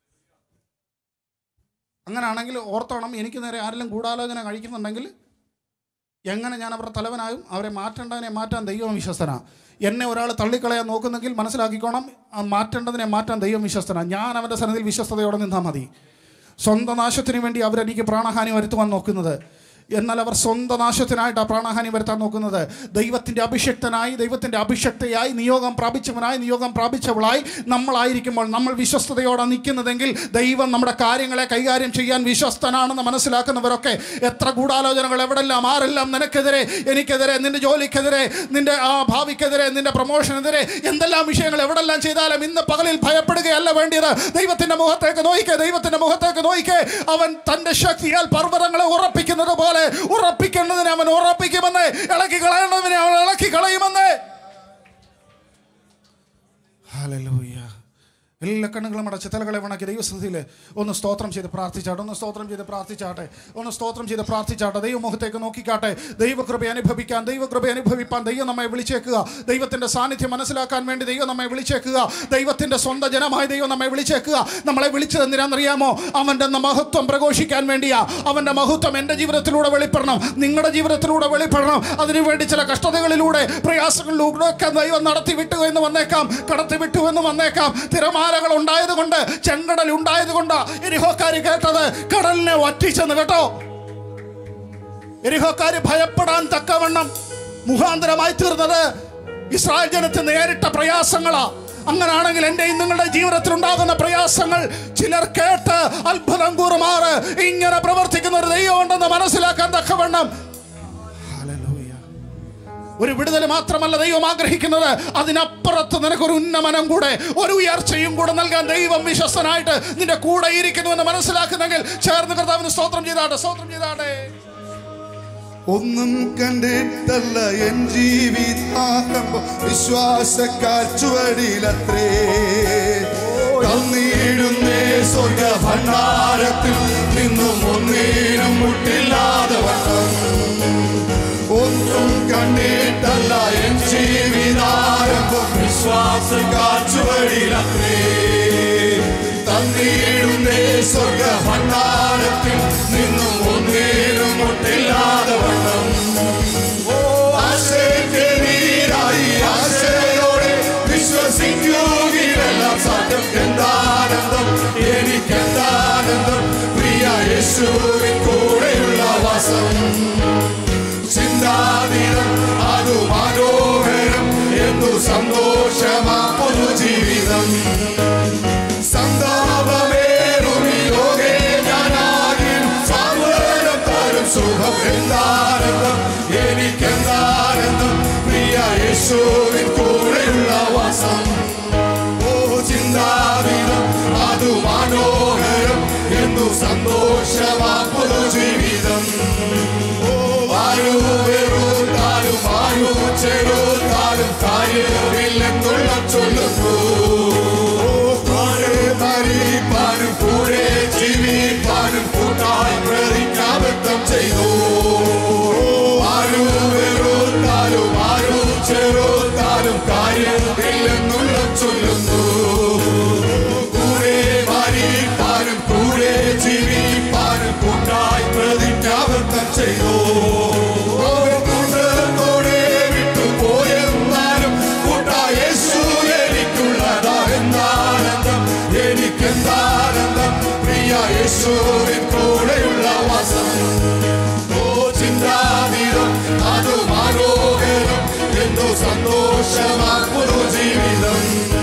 അങ്ങനാണെങ്കിൽ ഓർത്തോണം എനിക്ക് നേരെ ആരെങ്കിലും ഗൂഢാലോചന കഴിക്കുന്നുണ്ടെങ്കിൽ എങ്ങനെ ഞാൻ അവരുടെ തലവനായും അവരെ മാറ്റേണ്ടതിനെ മാറ്റാൻ ദൈവം വിശ്വസ്തനാ എന്നെ ഒരാൾ തള്ളിക്കളയാൻ നോക്കുന്നെങ്കിൽ മനസ്സിലാക്കിക്കോണം ആ മാറ്റേണ്ടതിനെ മാറ്റാൻ ദൈവം വിശ്വസ്തനാ ഞാൻ അവൻ്റെ സന്നിധിയിൽ വിശ്വസ്തയോടെ നിന്നാൽ മതി സ്വന്തം നാശത്തിന് വേണ്ടി അവരെനിക്ക് പ്രാണഹാനി വരുത്തുവാൻ നോക്കുന്നത് എന്നാൽ അവർ സ്വന്തം നാശത്തിനായിട്ട് ആ പ്രാണഹാനി വരുത്താൻ നോക്കുന്നത് ദൈവത്തിൻ്റെ അഭിഷക്തനായി ദൈവത്തിൻ്റെ അഭിഷക്തയായി നിയോഗം പ്രാപിച്ചവനായി നിയോഗം പ്രാപിച്ചവളായി നമ്മളായിരിക്കുമ്പോൾ നമ്മൾ വിശ്വസ്തയോടെ നിൽക്കുന്നതെങ്കിൽ ദൈവം നമ്മുടെ കാര്യങ്ങളെ കൈകാര്യം ചെയ്യാൻ വിശ്വസ്തനാണെന്ന് മനസ്സിലാക്കുന്നവരൊക്കെ എത്ര ഗൂഢാലോചനകൾ എവിടെല്ലാം ആരെല്ലാം നിനക്കെതിരെ എനിക്കെതിരെ നിന്റെ ജോലിക്കെതിരെ നിന്റെ ആ ഭാവിക്കെതിരെ നിന്റെ പ്രൊമോഷനെതിരെ എന്തെല്ലാം വിഷയങ്ങൾ എവിടെല്ലാം ചെയ്താലും ഇന്ന് പകലിൽ ഭയപ്പെടുകയല്ല വേണ്ടിയത് ദൈവത്തിന്റെ മുഖത്തേക്ക് നോയിക്കേ ദൈവത്തിന്റെ മുഖത്തേക്ക് നോയിക്കേ അവൻ തന്റെ ശക്തിയാൽ പർവ്വതങ്ങളെ ഉറപ്പിക്കുന്നത് പോലെ ഉറപ്പിക്കേണ്ടതിനെ അവൻ ഉറപ്പിക്കുമെന്ന് ഇളക്കി കളയേണ്ടതിനെ അവൻ ഇളക്കി കളയുമെന്ന് ഹല്ലേലൂയ എല്ലാ കണ്ണുകളും അടച്ച് തലകളെ വണക്കി ദൈവസന്നിധിയിൽ ഒന്ന് സ്തോത്രം ചെയ്ത് പ്രാർത്ഥിച്ചാട്ടെ ഒന്ന് സ്തോത്രം ചെയ്ത് പ്രാർത്ഥിച്ചാട്ടെ ഒന്ന് സ്തോത്രം ചെയ്ത് പ്രാർത്ഥിച്ചാട്ടെ ദൈവമുഖത്തേക്ക് നോക്കിക്കാട്ടെ ദൈവകൃപ അനുഭവിക്കാൻ ദൈവകൃപ അനുഭവിപ്പാൻ ദൈവം നമ്മെ വിളിച്ചേക്കുക ദൈവത്തിൻ്റെ സാന്നിധ്യം മനസ്സിലാക്കാൻ വേണ്ടി ദൈവം നമ്മെ വിളിച്ചേക്കുക ദൈവത്തിൻ്റെ സ്വന്തം ജനമായി ദൈവം നമ്മെ വിളിച്ചേക്കുക നമ്മളെ വിളിച്ചത് എന്തിനാണെന്നറിയാമോ അവൻ്റെ മഹത്വം പ്രഘോഷിക്കാൻ വേണ്ടിയാ അവൻ്റെ മഹത്വം എൻ്റെ ജീവിതത്തിലൂടെ വെളിപ്പെടണം നിങ്ങളുടെ ജീവിതത്തിലൂടെ വെളിപ്പെടണം അതിനുവേണ്ടി ചില കഷ്ടതകളിലൂടെ പ്രയാസങ്ങളിലൂടെ ഒക്കെ ദൈവം നടത്തി വിട്ടു എന്ന് വന്നേക്കാം കടത്തി വിട്ടു എന്ന് വന്നേക്കാം തിരമാലകൾ ഉണ്ടായത് കൊണ്ട് ചെങ്കടൽ ഉണ്ടായത് കൊണ്ട് എരിഹോക്കാര് കേട്ടത് കടലിനെ വറ്റിച്ചെന്ന് കേട്ടോ എരിഹോക്കാര് ഭയപ്പെടാൻ തക്കവണ്ണം മുഖാന്തരമായി തീർന്നത് ഇസ്രായേൽ ജനത്തിന് നേരിട്ട പ്രയാസങ്ങളാ അങ്ങനാണെങ്കിൽ എൻ്റെയും നിങ്ങളുടെ ജീവിതത്തിൽ ഉണ്ടാകുന്ന പ്രയാസങ്ങൾ ചിലർ കേട്ട് അത്ഭുതം കൂറുമാറ് ഇങ്ങനെ പ്രവർത്തിക്കുന്ന ഒരു ദൈവം ഉണ്ടെന്ന് മനസ്സിലാക്കാൻ തക്കവണ്ണം ഹല്ലേലൂയ. ഒരു വിടുതൽ മാത്രമല്ല ദൈവം ആഗ്രഹിക്കുന്നത് അതിനപ്പുറത്ത് നിനക്കൊരു ഉന്നമനം കൂടെ ഒരു ഉയർച്ചയും കൂടെ നൽകാൻ ദൈവം വിശ്വസ്തനായിട്ട് നിന്റെ കൂടെ ഇരിക്കുന്നു എന്ന് മനസ്സിലാക്കുന്നെങ്കിൽ ചേർന്ന് കർത്താവിന് സ്തോത്രം ചെയ്താട്ടെ സ്തോത്രം ചെയ്താട്ടെ
ഒന്നും കണ്ടിട്ടല്ല എൻ ജീവിതാരംഭം വിശ്വാസക്കാർ ചുവടിലത്രേ തന്നിടുന്നേ സ്വർഗ ഭണ്ഡാരത്തിൽ നിന്നും ഒന്നേനും മുട്ടില്ലാതെ വണ്ണം ഒന്നും കണ്ടിട്ടല്ല എൻ ജീവിതാരംഭം വിശ്വാസക്കാർ ചുവടിലത്രേ തന്നിടുന്നേ സ്വർഗ ഭണ്ഡാരത്തിൽ നിന്നും ഒന്നേനും മുട്ടില്ലാതെ വണ്ണം ഓ ആശയക്കെതിരായി ആശയോടെ വിശ്വസിക്കുകയെല്ലാം സാധ്യം എന്താനന്ദം എനിക്കെന്താനന്ദം പ്രിയ യേശുവിൻ കൂടെയുള്ള വാസം ചിന്താതീരം അതു മനോഹരം എന്തു സന്തോഷമാ പൊതുജീവിതം സന്താപമേറുമി ലോകേ ഞാനാകിൽ സാന്ത്വനം തരും സുഖം എന്താനന്ദം എനിക്കെന്താനന്ദം പ്രിയ യേശുവിൻ കൂടെയുള്ള വാസം സന്തോഷമാ പുതുജീവിതം ഓ ആരു വെറുത്താലും ആരു ചെറുത്താലും കാര്യമില്ലെന്നുള്ള ചൊല്ലുന്നു ഓ പാടെ മരിപ്പാനും കൂടെ ജീവിപ്പാനും കൂട്ടായി പ്രതിജ്ഞാബദ്ധം ചെയ്തു ആരു വെറുത്താലും ആരു ചെറുത്താലും കാര്യമില്ലെന്നുള്ള ചൊല്ലുന്നു കൂടെ മരിപ്പാനും കൂടെ ജീവിപ്പാനും കൂട്ടായി പ്രതിജ്ഞാബദ്ധം ചെയ്തു അവർ കൂട്ടത്തോടെ വിട്ടുപോയെന്നാലും കൂട്ടായ യേശു എനിക്കുള്ളതാ എന്താനന്ദം എനിക്കെന്താനന്ദം പ്രിയ യേശുവിൻ കൂടെയുള്ള വാസം ഓ ചിന്താതീരം അത് മനോഹരം എന്തോ സന്തോഷമാക്കുന്നു ജീവിതം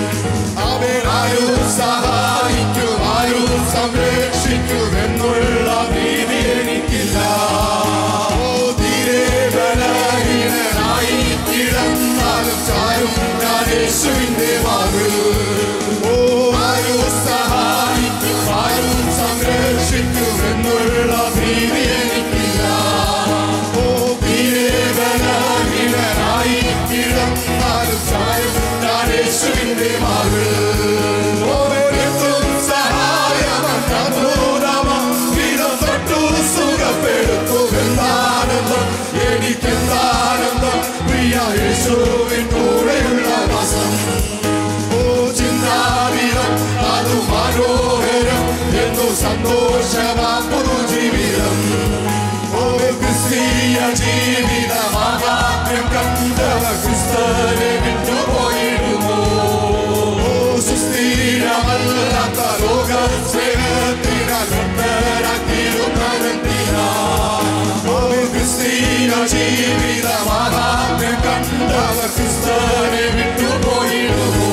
അവരാരും സഹായിക്കും ആരും സംരക്ഷിക്കും എന്നുള്ള ഭീതി എനിക്കില്ല ഓ തീരെ ബലഹീനനായി കിടന്നാലും ചാരും ഞാൻ യേശുവിന്റെ വാതിൽ ഓ ആരും സഹായിക്കും ആരും സംരക്ഷിക്കും എന്നുള്ള ഭീതി എനിക്കില്ല ഓ തീരെ ബലഹീനനായി കിടന്നാലും ചാരും ഞാൻ യേശുവിന്റെ വാതിൽ ഓരെത്തും സഹായമന്ത്രഭൂതമം വിധം തൊട്ടു സുഖപ്പെടുത്തും എന്താനന്ദം എനിക്കെന്താനന്ദം പ്രിയ യേശുവിൻ കൂടെയുള്ള വാസം ഓ ചിന്താതീരം അതു മനോഹരം എന്നു സന്തോഷമാ പുതുജീവിതം ഓ ക്രിസ്തീയ ജീവിത മഹാത്മ്യം കണ്ടവ ക്രിസ്തനെ വിട്ടുപോയിടുമോ ഓ സുസ്ഥിരമല്ലാത്ത ലോക സ്നേഹത്തിനാൽ ഭക്തരാക്കിയിരുന്നതെന്തിനാ ഓ ക്രിസ്തീയ ജീവിത മഹാത്മ്യം കണ്ടവർ ക്രിസ്തനെ വിട്ടുപോയിടുമോ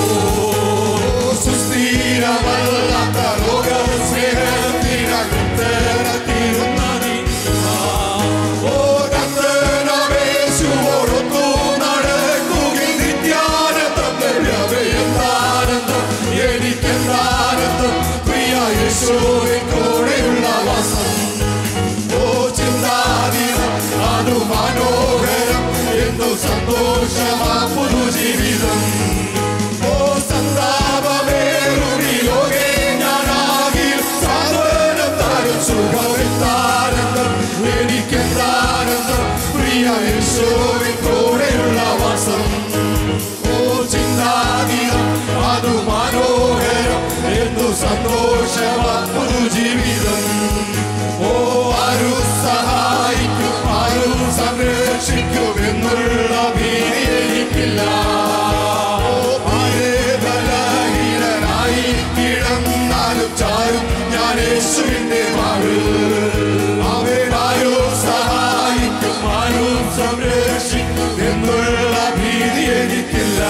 സുസ്ഥിരമല്ലാത്ത ലോക സ്നേഹത്തിനാൽ ഭക്തരാക്കിയിരുന്നതിനാ ഓ കർത്തനവേശുവോടൊത്തു നടക്കുകയും നിത്യാനന്ദം ലഭ്യമേ എന്താനന്ദം എനിക്കെന്താനന്ദം പ്രിയ യേശുവിൻ കൂടെയുള്ള വാസം ഓ ചിന്താതീതം അതു മനോഹരം എന്തു സന്തോഷമാ പുതുജീവിതം ഓ സന്താപമേറുടി ലോകേ ഞാനാകി സാന്ത്വനം താരും സുഖമെന്താനന്ദം എനിക്കെന്താനന്ദം പ്രിയ യേശുവിൻ കൂടെയുള്ള വാസം ഓ ചിന്താതീതം അതു മനോഹരം എന്തു സന്തോഷമാ പുതുജീവിതം ഓ ആരു സഹായിക്കും ആരു സംരക്ഷിക്കും എന്നുള്ള ഭീതി എനിക്കില്ല ഓ ആരെ ബലഹീനനായി കിടന്നാലും ചാരും ഞാൻ യേശുവിന്റെ മകൾ അവരാരോ സഹായിക്കും ആരും സംരക്ഷിക്കും എന്നുള്ള ഭീതി എനിക്കില്ല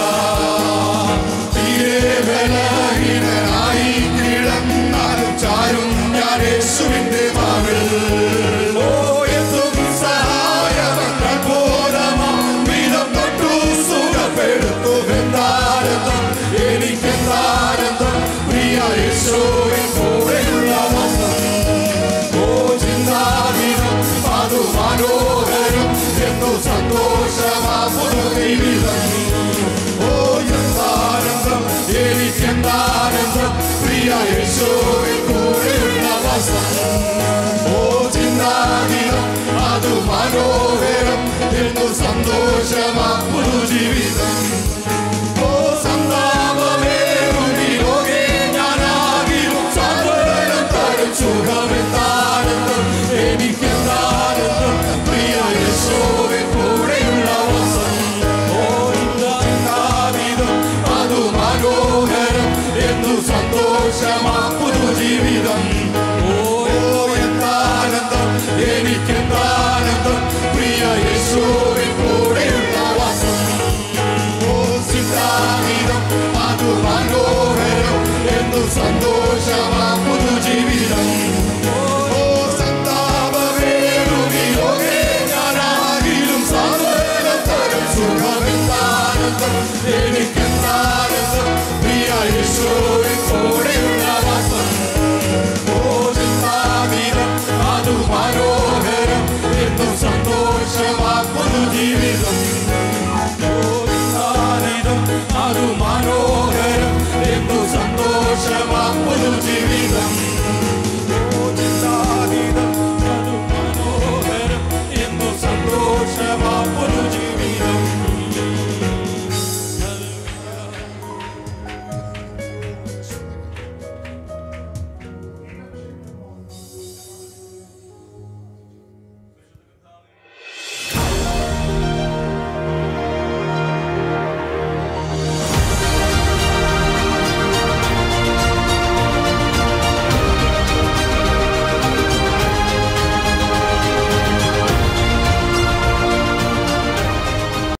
തീരെ ബലഹീനനായി കിടന്നാലും ചാരും ഞാൻ യേശുവിന്റെ മകൾ ഓ എത്തും സഹായമെന്ന ബോധമാം വിധം തൊട്ടു സുഖപ്പെടുത്തും എന്താനന്ദം എനിക്കെന്താനന്ദം പ്രിയ യേശുവിൻ കൂടെയുള്ള വസം ഓ ചിന്താതീതം അതു മനോഹരം എന്നു സന്തോഷമാ പുതുജീവിതം ഓ എന്താനന്ദം എനിക്കെന്താനന്ദം പ്രിയ യേശുവിൻ കൂടെയുള്ള വസം ഓ ചിന്താതീതം അതു മനോഹരം എന്നു സന്തോഷമാ പുതുജീവിതം